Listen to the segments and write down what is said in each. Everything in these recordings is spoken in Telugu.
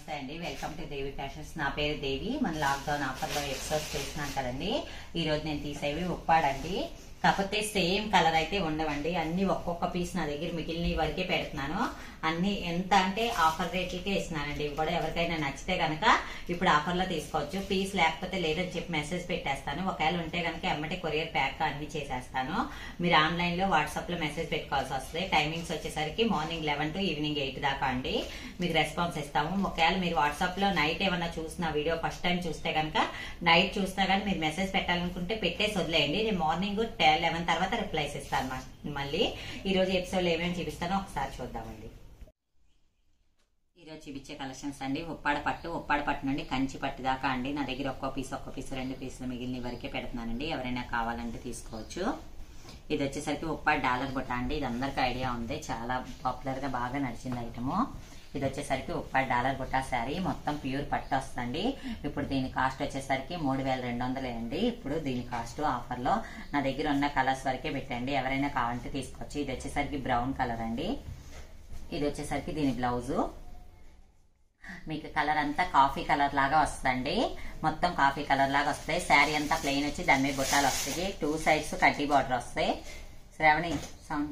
నమస్తే అండి వెల్కమ్ టు దేవి ఫ్యాషన్స్ నా పేరు దేవి మన లాక్డౌన్ ఆఫర్లో ఎపిసోడ్స్ చేసినాం కదండి ఈ రోజు నేను తీసేవి ఉప్పాడండి కాకపోతే సేమ్ కలర్ అయితే ఉండవండి అన్ని ఒక్కొక్క పీస్ నా దగ్గర మిగిలిన వరకే పెడుతున్నాను అన్ని ఎంత అంటే ఆఫర్ రేట్లకే ఇస్తున్నానండి ఇవి కూడా ఎవరికైనా నచ్చితే కనుక ఇప్పుడు ఆఫర్లో తీసుకోవచ్చు పీస్ లేకపోతే లేదని చెప్పి మెసేజ్ పెట్టేస్తాను ఒకవేళ ఉంటే కనుక ఎమ్మటే కొరియర్ ప్యాక్ అన్ని చేసేస్తాను మీరు ఆన్లైన్ లో వాట్సాప్ లో మెసేజ్ పెట్టుకోవాల్సి వస్తుంది టైమింగ్స్ వచ్చేసరికి morning eleven to evening eight దాకా అండి మీకు రెస్పాన్స్ ఇస్తాము ఒకవేళ మీరు వాట్సాప్ లో నైట్ ఏమన్నా చూసిన వీడియో ఫస్ట్ టైం చూస్తే కనుక నైట్ చూసినా కానీ మీరు మెసేజ్ పెట్టాలనుకుంటే పెట్టేసి వదిలేయండి నేను మార్నింగ్ లెవెన్ తర్వాత రిప్లైస్ ఇస్తాను మా- మళ్ళీ ఈ రోజు ఎపిసోడ్ లో ఏమేమి చూపిస్తానో ఒకసారి చూద్దామండి ఈరోజు చూపించే కలెక్షన్స్ అండి ఉప్పాడ పట్టు ఉప్పాడ పట్టు నుండి కంచి పట్టు దాకా అండి నా దగ్గర ఒక్కో పీస్ ఒక్కో పీస్ రెండు పీసులు మిగిలిన వరకే పెడుతున్నానండి ఎవరైనా కావాలంటే తీసుకోవచ్చు ఇది వచ్చేసరికి ఉప్పాడ డాలర్ బుట్ట అండి ఇది అందరికీ ఐడియా ఉంది చాలా పాపులర్ గా బాగా నడిచింది ఐటమ్ ఇది వచ్చేసరికి ఉప్పాడ డాలర్ బుట్ట శారీ మొత్తం ప్యూర్ పట్టు వస్తుంది ఇప్పుడు దీని కాస్ట్ వచ్చేసరికి మూడు వేల రెండు వందలే అండి ఇప్పుడు దీని కాస్ట్ ఆఫర్ లో నా దగ్గర ఉన్న కలర్స్ వరకే పెట్టండి ఎవరైనా కావాలంటే తీసుకోవచ్చు ఇది వచ్చేసరికి బ్రౌన్ కలర్ అండి ఇది వచ్చేసరికి దీని బ్లౌజు మీకు కలర్ అంతా కాఫీ కలర్ లాగా వస్తుందండి మొత్తం కాఫీ కలర్ లాగా వస్తాయి శారీ అంతా ప్లెయిన్ వచ్చి దాని మీద బుట్టాలు వస్తాయి టూ సైడ్స్ కడ్డీ బార్డర్ వస్తాయి శ్రావణి సౌండ్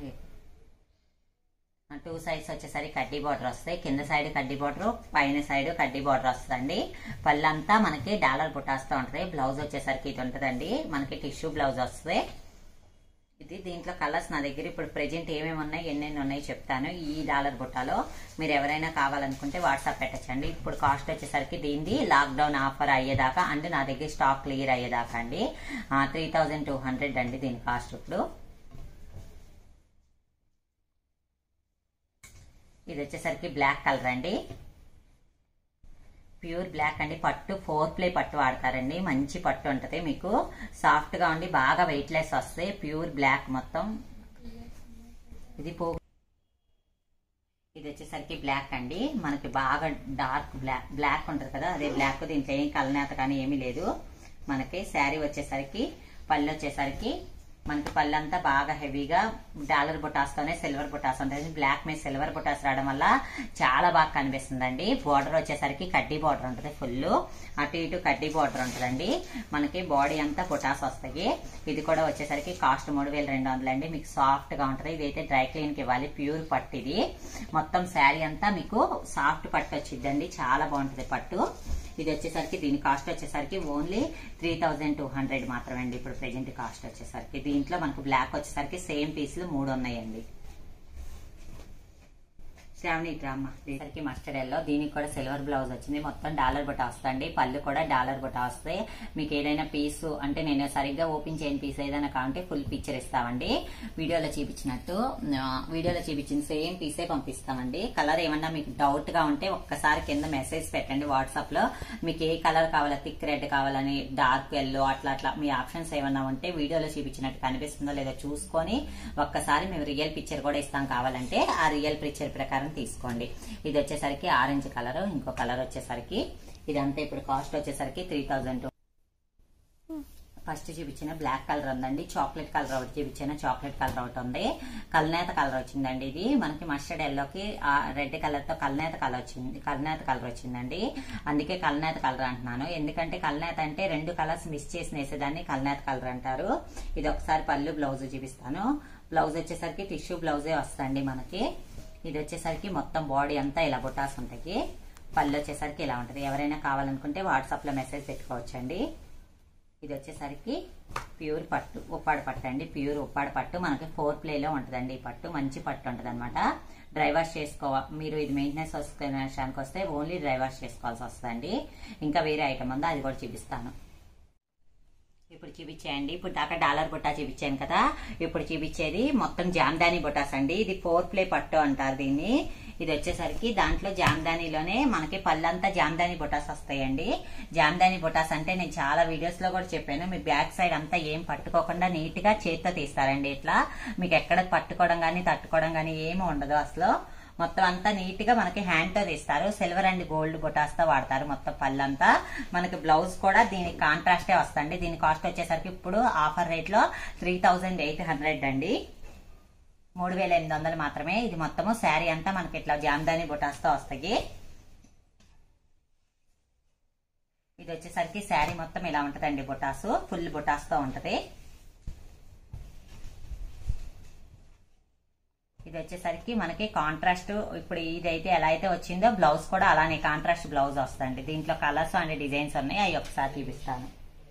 టూ సైడ్స్ వచ్చేసరికి కడ్డీ బార్డర్ వస్తాయి కింద సైడ్ కడ్డీ బార్డర్ పైన సైడ్ కడ్డీ బార్డర్ వస్తుందండి పళ్ళంతా మనకి డాలర్ బుటాస్తో ఉంటుంది బ్లౌజ్ వచ్చేసరికి ఇది ఉంటుందండి మనకి టిష్యూ బ్లౌజ్ వస్తుంది ఇది దీంట్లో కలర్స్ నా దగ్గర ఇప్పుడు ప్రెజెంట్ ఏమేమి ఉన్నాయి ఎన్నెన్ని ఉన్నాయి చెప్తాను ఈ డాలర్ బుట్టాలో మీరు ఎవరైనా కావాలనుకుంటే వాట్సాప్ పెట్టచ్చండి ఇప్పుడు కాస్ట్ వచ్చేసరికి దీనిది లాక్డౌన్ ఆఫర్ అయ్యేదాకా అంటే నా దగ్గర స్టాక్ క్లియర్ అయ్యేదాకా అండి త్రీ థౌజండ్ టూ హండ్రెడ్ అండి దీని కాస్ట్ ఇప్పుడు ఇది వచ్చేసరికి బ్లాక్ కలర్ అండి ప్యూర్ బ్లాక్ అండి పట్టు ఫోర్ ప్లే పట్టు వాడతారండి మంచి పట్టు ఉంటది మీకు సాఫ్ట్ గా ఉండి బాగా వెయిట్ లెస్ వస్తాయి ప్యూర్ బ్లాక్ మొత్తం ఇది పో ఇది వచ్చేసరికి బ్లాక్ అండి మనకి బాగా డార్క్ బ్లాక్ బ్లాక్ ఉంటుంది కదా అదే బ్లాక్ దీంట్లో ఏం కలనేత కానీ ఏమీ లేదు మనకి శారీ వచ్చేసరికి పళ్ళు వచ్చేసరికి మనకి పళ్ళంతా బాగా హెవీగా డాలర్ బుటాస్తోనే సిల్వర్ బుటాస్ ఉంటుంది బ్లాక్ మీద సిల్వర్ బుటాస్ రావడం వల్ల చాలా బాగా కనిపిస్తుందండి బోర్డర్ వచ్చేసరికి కడ్డీ బోర్డర్ ఉంటుంది ఫుల్ అటు ఇటు కడ్డీ బోర్డర్ ఉంటుందండి మనకి బాడీ అంతా బుటాస్ వస్తాయి ఇది కూడా వచ్చేసరికి కాస్ట్ మూడు వేల రెండు వందలు అండి మీకు సాఫ్ట్ గా ఉంటుంది ఇదైతే డ్రై క్లీన్ కి ఇవ్వాలి ప్యూర్ పట్టు ఇది మొత్తం శారీ అంతా మీకు సాఫ్ట్ పట్టు వచ్చిందండి చాలా బాగుంటుంది పట్టు ఇది వచ్చేసరికి దీని కాస్ట్ వచ్చేసరికి only three thousand two hundred మాత్రమే అండి ఇప్పుడు ప్రెజెంట్ కాస్ట్ వచ్చేసరికి దీంట్లో మనకు బ్లాక్ వచ్చేసరికి సేమ్ పీసులు మూడు ఉన్నాయండి శ్రావణి డ్రామా దీనికి మస్టర్డ్ ఎల్లో దీనికి కూడా సిల్వర్ బ్లౌజ్ వచ్చింది మొత్తం డాలర్ బుట్ట వస్తుంది పళ్ళు కూడా డాలర్ బుట్ట వస్తాయి మీకు ఏదైనా పీసు అంటే నేను సరిగ్గా ఓపెన్ చేయని పీస్ ఏదైనా కావాలంటే ఫుల్ పిక్చర్ ఇస్తామండి వీడియోలో చూపించినట్టు ఆ, వీడియోలో చూపించిన సేమ్ పీసే పంపిస్తామండి కలర్ ఏమన్నా మీకు డౌట్ గా ఉంటే ఒక్కసారి కింద మెసేజ్ పెట్టండి వాట్సాప్ లో మీకు ఏ కలర్ కావాలా థిక్ రెడ్ కావాలని డార్క్ ఎల్లో అట్లా అట్లా మీ ఆప్షన్స్ ఏమన్నా ఉంటే వీడియోలో చూపించినట్టు కనిపిస్తుందో లేదో చూసుకొని ఒక్కసారి మేము రియల్ పిక్చర్ కూడా ఇస్తాం కావాలంటే ఆ రియల్ పిక్చర్ ప్రకారం తీసుకోండి ఇది వచ్చేసరికి ఆరెంజ్ కలర్ ఇంకో కలర్ వచ్చేసరికి ఇదంతా ఇప్పుడు కాస్ట్ వచ్చేసరికి త్రీ థౌజండ్ ఫస్ట్ చూపించిన బ్లాక్ కలర్ ఉందండి చాక్లెట్ కలర్ ఒకటి చూపించిన చాక్లెట్ కలర్ ఒకటి ఉంది కల్నేత కలర్ వచ్చిందండి ఇది మనకి మస్టర్డ్ ఎల్లోకి రెడ్ కలర్ తో కల్నేత కలర్ వచ్చింది కల్నేత కలర్ వచ్చిందండి అందుకే కల్నేత కలర్ అంటున్నాను ఎందుకంటే కల్నేత అంటే రెండు కలర్స్ మిస్ చేసి వేసేదాన్ని కల్నేత కలర్ అంటారు ఇది ఒకసారి పళ్ళు బ్లౌజ్ చూపిస్తాను బ్లౌజ్ వచ్చేసరికి టిష్యూ బ్లౌజే వస్తుంది మనకి ఇది వచ్చేసరికి మొత్తం బాడీ అంతా ఇలా బుటాస్ ఉంటాయి పళ్ళు వచ్చేసరికి ఇలా ఉంటుంది ఎవరైనా కావాలనుకుంటే వాట్సాప్ లో మెసేజ్ పెట్టుకోవచ్చండి ఇది వచ్చేసరికి ప్యూర్ పట్టు ఉప్పాడ పట్టు అండి ప్యూర్ ఉప్పాడ పట్టు మనకి ఫోర్ ప్లేలో ఉంటుందండి ఈ పట్టు మంచి పట్టు ఉంటుంది అనమాట డ్రై వాష్ చేసుకోవ మీరు ఇది మెయింటెనెన్స్ విషయానికి వస్తే ఓన్లీ డ్రై వాష్ చేసుకోవాల్సి వస్తుందండి ఇంకా వేరే ఐటమ్ ఉందో అది కూడా చూపిస్తాను ఇప్పుడు చూపించేయండి ఇప్పుడు దాకా డాలర్ బుట్టా చూపించాను కదా ఇప్పుడు చూపించేది మొత్తం జామ్దాని బుటాస్ అండి ఇది ఫోర్ ప్లే పట్టు అంటారు దీన్ని ఇది వచ్చేసరికి దాంట్లో జామ్దానిలోనే మనకి పళ్ళంతా జామ్దాని బుటాస్ వస్తాయండి జామ్దాని బుటాస్ అంటే నేను చాలా వీడియోస్ లో కూడా చెప్పాను మీ బ్యాక్ సైడ్ అంతా ఏం పట్టుకోకుండా నీట్ గా చేత్తో తీస్తారండి ఇట్లా మీకు ఎక్కడ పట్టుకోవడం గానీ తట్టుకోవడం గానీ ఏమి ఉండదు అసలు మొత్తం అంతా నీట్ గా మనకి హ్యాండ్ తో తీస్తారు సిల్వర్ అండ్ గోల్డ్ బుటాస్ తో వాడతారు మొత్తం పళ్ళంతా మనకి బ్లౌజ్ కూడా దీనికి కాంట్రాస్టే వస్తుంది దీని కాస్ట్ వచ్చేసరికి ఇప్పుడు ఆఫర్ రేట్ లో త్రీ థౌజండ్ ఎయిట్ హండ్రెడ్ అండి మూడు వేల ఎనిమిది వందలు మాత్రమే ఇది మొత్తము శారీ అంతా మనకి ఇట్లా జామ్దాని బుటాస్ తో వస్తాయి ఇది వచ్చేసరికి శారీ మొత్తం ఇలా ఉంటదండి బుటాసు ఫుల్ బుటాస్ తో ఉంటది ఇది వచ్చేసరికి మనకి కాంట్రాస్ట్ ఇప్పుడు ఇదైతే ఎలా అయితే వచ్చిందో బ్లౌజ్ కూడా అలానే కాంట్రాస్ట్ బ్లౌజ్ వస్తుంది దీంట్లో కలర్స్ అండ్ డిజైన్స్ ఉన్నాయి అవి ఒకసారి చూపిస్తాను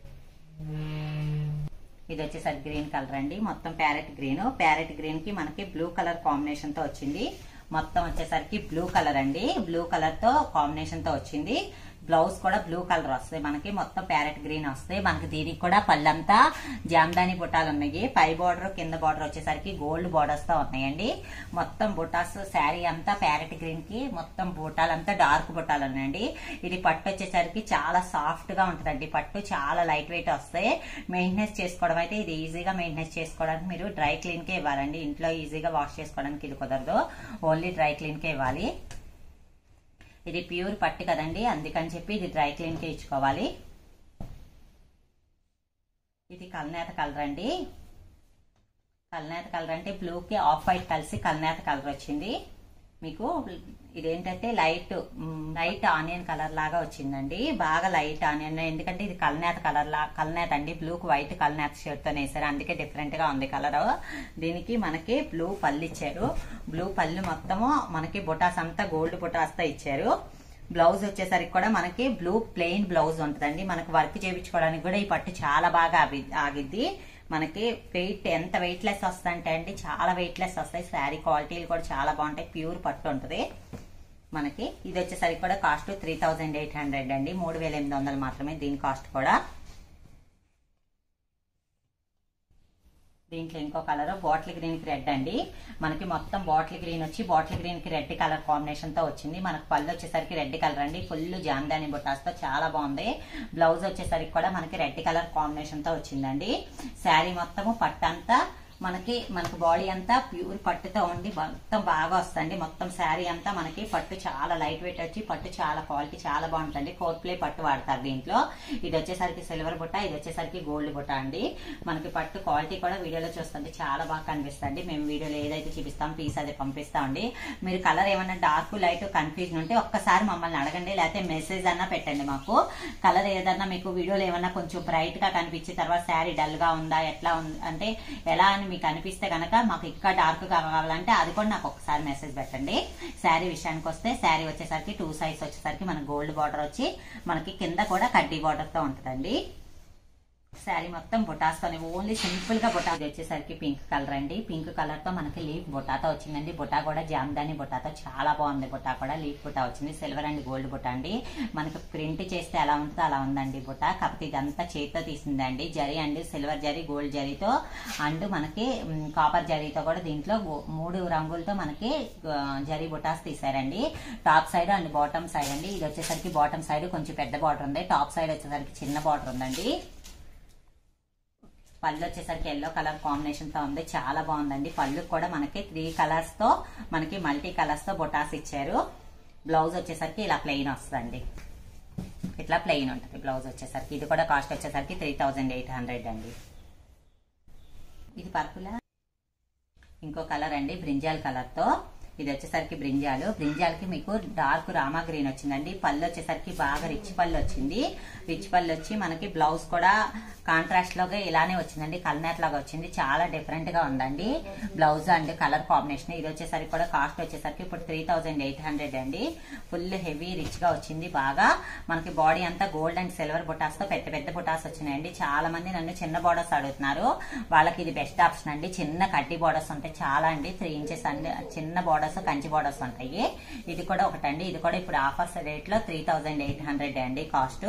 ఇది వచ్చేసరికి గ్రీన్ కలర్ అండి మొత్తం ప్యారెట్ గ్రీన్ ప్యారెట్ గ్రీన్ కి మనకి బ్లూ కలర్ కాంబినేషన్ తో వచ్చింది మొత్తం వచ్చేసరికి బ్లూ కలర్ అండి బ్లూ కలర్ తో కాంబినేషన్ తో వచ్చింది బ్లౌజ్ కూడా బ్లూ కలర్ వస్తుంది మనకి మొత్తం ప్యారెట్ గ్రీన్ వస్తుంది మనకి దీనికి కూడా పళ్ళంతా జామ్దాని బుట్టాలు ఉన్నాయి పై బార్డర్ కింద బార్డర్ వచ్చేసరికి గోల్డ్ బార్డర్స్ తో ఉన్నాయండి మొత్తం బుటాస్ శారీ అంతా ప్యారెట్ గ్రీన్ కి మొత్తం బుట్టాలంతా డార్క్ బుట్టాలు ఉన్నాయండి ఇది పట్టు వచ్చేసరికి చాలా సాఫ్ట్ గా ఉంటుందండి పట్టు చాలా లైట్ వెయిట్ వస్తాయి మెయింటెనెన్స్ చేసుకోవడం అయితే ఇది ఈజీగా మెయింటెనెన్స్ చేసుకోవడానికి మీరు డ్రై క్లీన్ కే ఇవ్వాలండి ఇంట్లో ఈజీగా వాష్ చేసుకోవడానికి ఇది కుదరదు ఓన్లీ డ్రై క్లీన్ కే ఇవ్వాలి ఇది ప్యూర్ పట్టు కదండి అందుకని చెప్పి ఇది డ్రై క్లీన్ కే ఇచ్చుకోవాలి ఇది కల్నేత కలర్ అండి కల్నేత కలర్ అంటే బ్లూకి ఆఫ్ వైట్ కలిసి కల్నేత కలర్ వచ్చింది మీకు ఇదేంటంటే light hmm, light onion colour లాగా వచ్చిందండి బాగా లైట్ ఆనియన్ ఎందుకంటే ఇది కల్నేత కలర్ లా కల్నేత అండి బ్లూకి వైట్ కల్నేత షర్ట్ తో వేసారు అందుకే డిఫరెంట్ గా ఉంది కలర్ దీనికి మనకి బ్లూ పళ్ళు ఇచ్చారు బ్లూ పళ్ళు మొత్తము మనకి బుటాస్ అంతా గోల్డ్ బుటాస్ తో ఇచ్చారు బ్లౌజ్ వచ్చేసరికి కూడా మనకి బ్లూ ప్లెయిన్ బ్లౌజ్ ఉంటుందండి మనకి వర్క్ చేయించుకోవడానికి కూడా ఈ పట్టు చాలా బాగా ఆగి- ఆగిద్ది మనకి వెయిట్ ఎంత వెయిట్ లెస్ వస్తుందంటే అండి చాలా వెయిట్ లెస్ వస్తాయి శారీ క్వాలిటీలు కూడా చాలా బాగుంటాయి ప్యూర్ పట్టు ఉంటుంది మనకి ఇది వచ్చేసరికి కూడా cost three thousand eight hundred అండి మూడు వేల ఎనిమిది వందలు మాత్రమే దీని కాస్ట్ కూడా దీంట్లో ఇంకో కలర్ బాటిల్ గ్రీన్ కి రెడ్ అండి మనకి మొత్తం బాటిల్ గ్రీన్ వచ్చి బాటిల్ గ్రీన్ కి రెడ్ కలర్ కాంబినేషన్ తో వచ్చింది మనకు పళ్ళు వచ్చేసరికి రెడ్ కలర్ అండి ఫుల్ జామ్దాని బుటాస్ తో చాలా బాగుంది బ్లౌజ్ వచ్చేసరికి కూడా మనకి రెడ్ కలర్ కాంబినేషన్ తో వచ్చిందండి శారీ మొత్తము పట్టంతా మనకి మనకి బాడీ అంతా ప్యూర్ పట్టుతో ఉండి మొత్తం బాగా వస్తుంది మొత్తం శారీ అంతా మనకి పట్టు చాలా లైట్ వెయిట్ వచ్చి పట్టు చాలా క్వాలిటీ చాలా బాగుంటుంది కోట్ ప్లే పట్టు వాడతారు దీంట్లో ఇది వచ్చేసరికి సిల్వర్ బుట్ట ఇది వచ్చేసరికి గోల్డ్ బుట్ట అండి మనకి పట్టు క్వాలిటీ కూడా వీడియోలో చూస్తుంటే చాలా బాగా కనిపిస్తుంది మేము వీడియోలో ఏదైతే చూపిస్తాం పీస్ అది పంపిస్తామండి మీరు కలర్ ఏమన్నా డార్క్ లైట్ కన్ఫ్యూజన్ ఉంటే ఒక్కసారి మమ్మల్ని అడగండి లేకపోతే మెసేజ్ అన్నా పెట్టండి మాకు కలర్ ఏదన్నా మీకు వీడియోలో ఏమన్నా కొంచెం బ్రైట్ గా కనిపించి తర్వాత శారీ డల్ గా ఉందా ఎట్లా ఉంది అంటే ఎలా అని మీకు అనిపిస్తే గనక మాకు ఇంకా డార్క్ గా కావాలంటే అది కూడా నాకు ఒకసారి మెసేజ్ పెట్టండి శారీ విషయానికి వస్తే శారీ వచ్చేసరికి టూ సైజ్ వచ్చేసరికి మనకి గోల్డ్ బార్డర్ వచ్చి మనకి కింద కూడా కడ్డీ బార్డర్ తో ఉంటుందండి శారీ మొత్తం బొటాస్ తోనే ఓన్లీ సింపుల్ గా బొటా ఇది వచ్చేసరికి పింక్ కలర్ అండి పింక్ కలర్ తో మనకి లీఫ్ బొటాతో వచ్చిందండి బొటా కూడా జామ్దాని బొటాతో చాలా బాగుంది బొటా కూడా లీఫ్ బొటా వచ్చింది సిల్వర్ అండ్ గోల్డ్ బొటా అండి మనకి ప్రింట్ చేస్తే ఎలా ఉంటుందో అలా ఉందండి బొటా కాకపోతే ఇదంతా చేతితో తీసిందండి జరీ అండి సిల్వర్ జరీ గోల్డ్ జరీతో అండ్ మనకి మ్, కాపర్ జరీతో కూడా దీంట్లో గో- మూడు రంగులతో మనకి ఆ, జరీ బొటాస్ తీసారండి top side and bottom side అండి ఇది వచ్చేసరికి బాటమ్ సైడ్ కొంచెం పెద్ద బార్డర్ ఉంది టాప్ సైడ్ వచ్చేసరికి చిన్న బార్డర్ ఉందండి పళ్ళు వచ్చేసరికి ఎల్లో కలర్ కాంబినేషన్ తో ఉంది చాలా బాగుందండి పళ్ళు కూడా మనకి త్రీ కలర్స్ తో మనకి మల్టీ కలర్స్ తో బొటాస్ ఇచ్చారు బ్లౌజ్ వచ్చేసరికి ఇలా ప్లెయిన్ వస్తుందండి ఇట్లా ప్లెయిన్ ఉంటుంది బ్లౌజ్ వచ్చేసరికి ఇది కూడా కాస్ట్ వచ్చేసరికి త్రీ థౌజండ్ ఎయిట్ హండ్రెడ్ అండి ఇది పర్పులా ఇంకో కలర్ అండి బ్రింజాల్ కలర్ తో ఇది వచ్చేసరికి బ్రింజాలు బ్రింజాల్కి మీకు డార్క్ రామా గ్రీన్ వచ్చిందండి పళ్ళు వచ్చేసరికి బాగా రిచ్ పళ్ళు వచ్చింది రిచ్ పళ్ళు వచ్చి మనకి బ్లౌజ్ కూడా కాంట్రాస్ట్ లోగా ఇలానే వచ్చిందండి కల్నాట్ లాగా వచ్చింది చాలా డిఫరెంట్ గా ఉందండి బ్లౌజ్ అండ్ కలర్ కాంబినేషన్ ఇది వచ్చేసరికి కూడా కాస్ట్ వచ్చేసరికి ఇప్పుడు త్రీ థౌజండ్ ఎయిట్ హండ్రెడ్ అండి ఫుల్ హెవీ రిచ్ గా వచ్చింది బాగా మనకి బాడీ అంతా గోల్డ్ అండ్ సిల్వర్ బుటాస్ తో పెద్ద పెద్ద బుటాస్ వచ్చినాయండి చాలా మంది నన్ను చిన్న బోర్డర్స్ అడుగుతున్నారు వాళ్ళకి ఇది బెస్ట్ ఆప్షన్ అండి చిన్న కడ్డీ బోర్డర్స్ ఉంటాయి చాలా అండి త్రీ ఇంచెస్ అండి చిన్న బోర్డర్స్ కంచి బోర్డర్స్ ఉంటాయి ఇది కూడా ఒకటండి ఇది కూడా ఇప్పుడు ఆఫర్స్ రేట్ లో త్రీ థౌజండ్ ఎయిట్ హండ్రెడ్ అండి కాస్ట్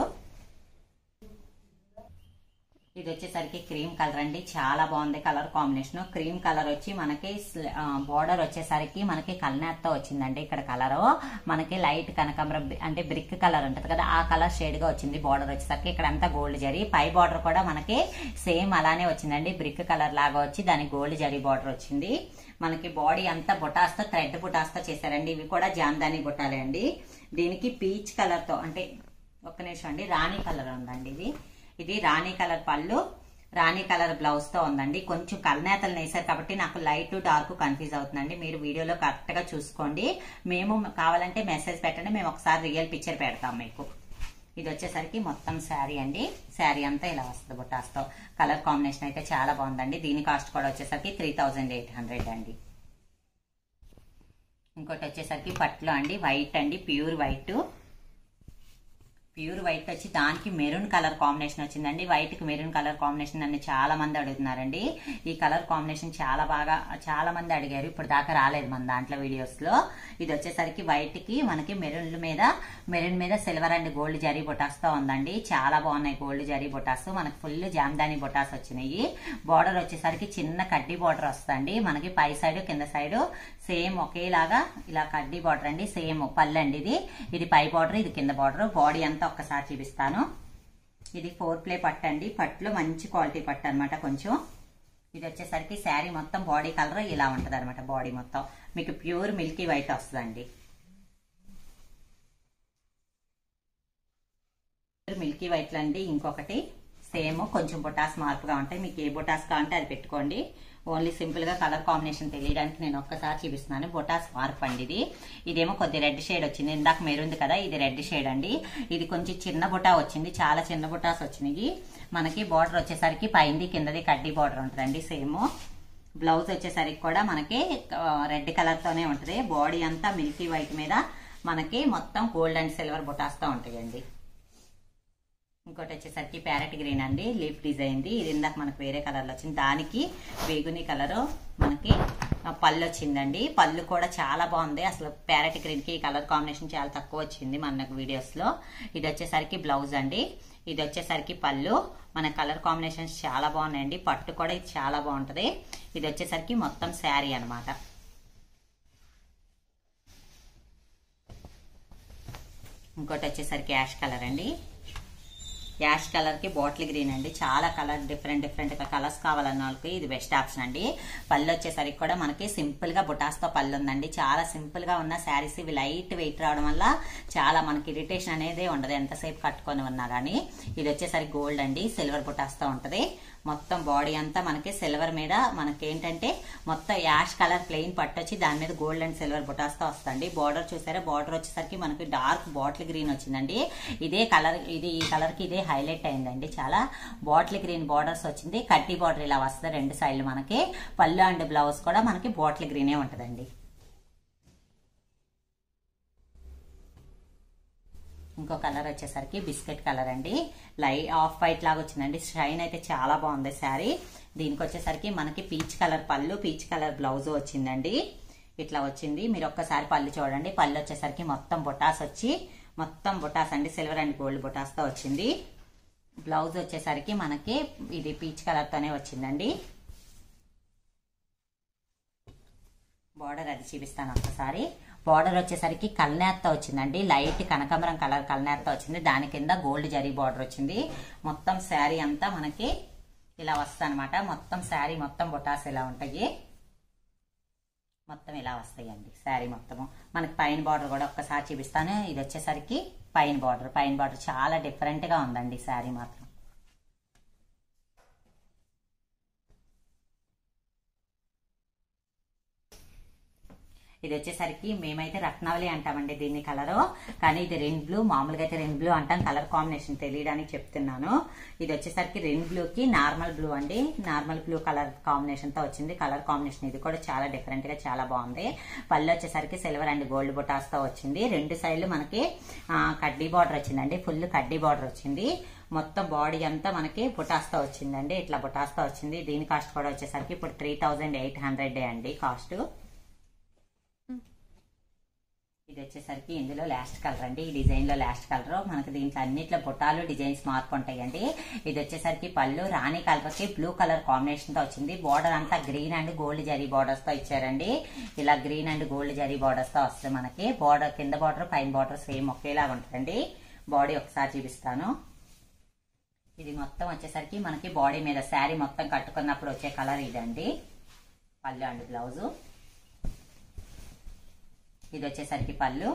ఇది వచ్చేసరికి క్రీమ్ కలర్ అండి చాలా బాగుంది కలర్ కాంబినేషన్ క్రీమ్ కలర్ వచ్చి మనకి బార్డర్ వచ్చేసరికి మనకి కల్నాథ్ తో వచ్చిందండి ఇక్కడ కలర్ మనకి లైట్ కనకాంబరం బి- అంటే బ్రిక్ కలర్ ఉంటది కదా ఆ కలర్ షేడ్ గా వచ్చింది బార్డర్ వచ్చేసరికి ఇక్కడ అంతా గోల్డ్ జరీ పై బార్డర్ కూడా మనకి సేమ్ అలానే వచ్చిందండి బ్రిక్ కలర్ లాగా వచ్చి దానికి గోల్డ్ జరీ బార్డర్ వచ్చింది మనకి బాడీ అంతా బుటాస్తో థ్రెడ్ బుటాస్తో చేశారండి ఇవి కూడా జామ్దాని బుటాలే అండి దీనికి పీచ్ కలర్ తో అంటే ఒక్క నిమిషం అండి రాణి కలర్ ఉందండి ఇది ఇది రాణి కలర్ పళ్ళు రాణి కలర్ బ్లౌజ్ తో ఉందండి కొంచెం కల్నేతలు వేసారు కాబట్టి నాకు లైట్ డార్క్ కన్ఫ్యూజ్ అవుతుందండి మీరు వీడియోలో కరెక్ట్ గా చూసుకోండి మేము కావాలంటే మెసేజ్ పెట్టండి మేము ఒకసారి రియల్ పిక్చర్ పెడతాం మీకు ఇది వచ్చేసరికి మొత్తం శారీ అండి శారీ అంతా ఇలా వస్తుంది బుట్టాస్తో కలర్ కాంబినేషన్ అయితే చాలా బాగుందండి దీని కాస్ట్ కూడా వచ్చేసరికి త్రీ థౌజండ్ ఎయిట్ హండ్రెడ్ అండి ఇంకోటి వచ్చేసరికి పట్లు అండి వైట్ అండి ప్యూర్ వైట్ ప్యూర్ వైట్ వచ్చి దానికి మెరూన్ కలర్ కాంబినేషన్ వచ్చిందండి వైట్ కి మెరూన్ కలర్ కాంబినేషన్ అని చాలా మంది అడుగుతున్నారండి ఈ కలర్ కాంబినేషన్ చాలా బాగా చాలా మంది అడిగారు ఇప్పుడు దాకా రాలేదు మన దాంట్లో వీడియోస్ లో ఇది వచ్చేసరికి వైట్ కి మనకి మెరూన్ మీద మెరూన్ మీద సిల్వర్ అండ్ గోల్డ్ జరీ బొటాస్ తో ఉందండి చాలా బాగున్నాయి గోల్డ్ జరీ బొటాస్ మనకి ఫుల్ జామ్దాని బొటాస్ వచ్చినాయి బార్డర్ వచ్చేసరికి చిన్న కడ్డీ బార్డర్ వస్తుంది మనకి పై సైడ్ కింద సైడ్ సేమ్ ఒకేలాగా ఇలా కడ్డీ బార్డర్ అండి సేమ్ పళ్ళు అండి ఇది ఇది పై బార్డర్ ఇది కింద బార్డర్ బాడీ అంతా ఒక్కసారి చూపిస్తాను ఇది ఫోర్ ప్లే పట్టు అండి పట్టులో మంచి క్వాలిటీ పట్టు అనమాట కొంచెం ఇది వచ్చేసరికి శారీ మొత్తం బాడీ కలర్ ఇలా ఉంటది అనమాట బాడీ మొత్తం మీకు ప్యూర్ మిల్కీ వైట్ వస్తుందండి మిల్కీ వైట్ అండి ఇంకొకటి సేమ్ కొంచెం బొటాస్ మార్పుగా ఉంటాయి మీకు ఏ బొటాస్ కావాలంటే అది పెట్టుకోండి ఓన్లీ సింపుల్ గా కలర్ కాంబినేషన్ తెలియడానికి నేను ఒక్కసారి చూపిస్తున్నాను బొటాస్ మార్పు అండి ఇది ఇదేమో కొద్ది రెడ్ షేడ్ వచ్చింది ఇందాక మెరుంది కదా ఇది రెడ్ షేడ్ అండి ఇది కొంచెం చిన్న బుటా వచ్చింది చాలా చిన్న బుటాస్ వచ్చినాయి మనకి బార్డర్ వచ్చేసరికి పైంది కిందది కడ్డీ బార్డర్ ఉంటుందండి సేమ్ బ్లౌజ్ వచ్చేసరికి కూడా మనకి రెడ్ కలర్ తోనే ఉంటుంది బాడీ అంతా మిల్కీ వైట్ మీద మనకి మొత్తం గోల్డ్ అండ్ సిల్వర్ బుటాస్ తో ఉంటాయండి ఇంకోటి వచ్చేసరికి ప్యారెట్ గ్రీన్ అండి లీఫ్ డిజైన్ ది ఇది ఇందాక మనకు వేరే కలర్ లో వచ్చింది దానికి వేగుని కలర్ మనకి పళ్ళు వచ్చిందండి పళ్ళు కూడా చాలా బాగుంది అసలు ప్యారెట్ గ్రీన్ కి కలర్ కాంబినేషన్ చాలా తక్కువ వచ్చింది మనకు వీడియోస్ లో ఇది వచ్చేసరికి బ్లౌజ్ అండి ఇది వచ్చేసరికి పళ్ళు మన కలర్ కాంబినేషన్స్ చాలా బాగున్నాయండి పట్టు కూడా ఇది చాలా బాగుంటది ఇది వచ్చేసరికి మొత్తం శారీ అనమాట ఇంకోటి వచ్చేసరికి యాష్ కలర్ అండి యాష్ కలర్ కి బాటిల్ గ్రీన్ అండి చాలా కలర్ డిఫరెంట్ డిఫరెంట్ కలర్స్ కావాలన్న వాళ్ళకి ఇది బెస్ట్ ఆప్షన్ అండి పళ్ళు వచ్చేసరికి కూడా మనకి సింపుల్ గా బుటాస్ తో పళ్ళు ఉందండి చాలా సింపుల్ గా ఉన్న శారీస్ ఇవి లైట్ వెయిట్ రావడం వల్ల చాలా మనకి ఇరిటేషన్ అనేది ఉండదు ఎంతసేపు కట్టుకొని ఉన్నా గానీ ఇది వచ్చేసరికి గోల్డ్ అండి సిల్వర్ బుటాస్ తో ఉంటది మొత్తం బాడీ అంతా మనకి సిల్వర్ మీద మనకి ఏంటంటే మొత్తం యాష్ కలర్ ప్లెయిన్ పట్టొచ్చి దాని మీద గోల్డ్ అండ్ సిల్వర్ బుటాస్ తో వస్తుంది బార్డర్ చూసారా బార్డర్ వచ్చేసరికి మనకి డార్క్ బాటిల్ గ్రీన్ వచ్చిందండి ఇదే కలర్ ఇది ఈ కలర్ కి ఇదే హైలైట్ అయిందండి చాలా బాటిల్ గ్రీన్ బార్డర్స్ వచ్చింది కడ్డీ బార్డర్ ఇలా వస్తుంది రెండు సైడ్లు మనకి పళ్ళు అండ్ బ్లౌజ్ కూడా మనకి బాటిల్ గ్రీనే ఉంటదండి ఇంకో కలర్ వచ్చేసరికి బిస్కెట్ కలర్ అండి లై ఆఫ్ వైట్ లాగా వచ్చిందండి షైన్ అయితే చాలా బాగుంది శారీ దీనికి వచ్చేసరికి మనకి పీచ్ కలర్ పళ్ళు పీచ్ కలర్ బ్లౌజ్ వచ్చిందండి ఇట్లా వచ్చింది మీరు ఒక్కసారి పళ్ళు చూడండి పళ్ళు వచ్చేసరికి మొత్తం బొటాస్ వచ్చి మొత్తం బొటాస్ అండి సిల్వర్ అండ్ గోల్డ్ బొటాస్ తో వచ్చింది బ్లౌజ్ వచ్చేసరికి మనకి ఇది పీచ్ కలర్ తోనే వచ్చిందండి బార్డర్ అది చూపిస్తాను ఒక్కసారి బార్డర్ వచ్చేసరికి కల్నేత్తో వచ్చిందండి లైట్ కనకాంబరం కలర్ కల్నేత్తో వచ్చింది దాని కింద గోల్డ్ జరీ బార్డర్ వచ్చింది మొత్తం శారీ అంతా మనకి ఇలా వస్తుంది అనమాట మొత్తం శారీ మొత్తం బొటాస్ ఇలా ఉంటాయి మొత్తం ఇలా వస్తాయండి శారీ మొత్తము మనకి పైన బార్డర్ కూడా ఒక్కసారి చూపిస్తాను ఇది వచ్చేసరికి పైన బార్డర్ పైన బార్డర్ చాలా డిఫరెంట్ గా ఉందండి శారీ మాత్రం ఇది వచ్చేసరికి మేమైతే రత్నావళి అంటామండి దీన్ని కలర్ కానీ ఇది రెడ్ బ్లూ మామూలుగా అయితే రెడ్ బ్లూ అంటాం కలర్ కాంబినేషన్ తెలియడానికి చెప్తున్నాను ఇది వచ్చేసరికి రెడ్ బ్లూ కి నార్మల్ బ్లూ అండి నార్మల్ బ్లూ కలర్ కాంబినేషన్ తో వచ్చింది కలర్ కాంబినేషన్ ఇది కూడా చాలా డిఫరెంట్ గా చాలా బాగుంది పళ్ళు వచ్చేసరికి సిల్వర్ అండ్ గోల్డ్ బొటాస్ తో వచ్చింది రెండు సైడ్లు మనకి ఆ, కడ్డీ బార్డర్ వచ్చిందండి ఫుల్ కడ్డీ బార్డర్ వచ్చింది మొత్తం బాడీ అంతా మనకి బుటాస్తో వచ్చిందండి ఇట్లా బుటాస్తో వచ్చింది దీని కాస్ట్ కూడా వచ్చేసరికి ఇప్పుడు త్రీ థౌజండ్ ఎయిట్ హండ్రెడ్ అండి కాస్ట్ ఇది వచ్చేసరికి ఇందులో లాస్ట్ కలర్ అండి ఈ డిజైన్ లో లాస్ట్ కలర్ మనకి దీంట్లో అన్నిట్లో బుటాలు డిజైన్స్ మార్పు ఉంటాయండి ఇది వచ్చేసరికి పళ్ళు రాణి కలర్ కి బ్లూ కలర్ కాంబినేషన్ తో వచ్చింది బార్డర్ అంతా green and gold zari borders తో ఇచ్చారండి ఇలా green and gold zari borders తో వస్తుంది మనకి బార్డర్ కింద బార్డర్ పైన బార్డర్ సేమ్ ఒకేలాగా ఉంటుందండి బాడీ ఒకసారి చూపిస్తాను ఇది మొత్తం వచ్చేసరికి మనకి బాడీ మీద శారీ మొత్తం కట్టుకున్నప్పుడు వచ్చే కలర్ ఇదండి పళ్ళు అండ్ బ్లౌజు ఇది వచ్చేసరికి పళ్ళు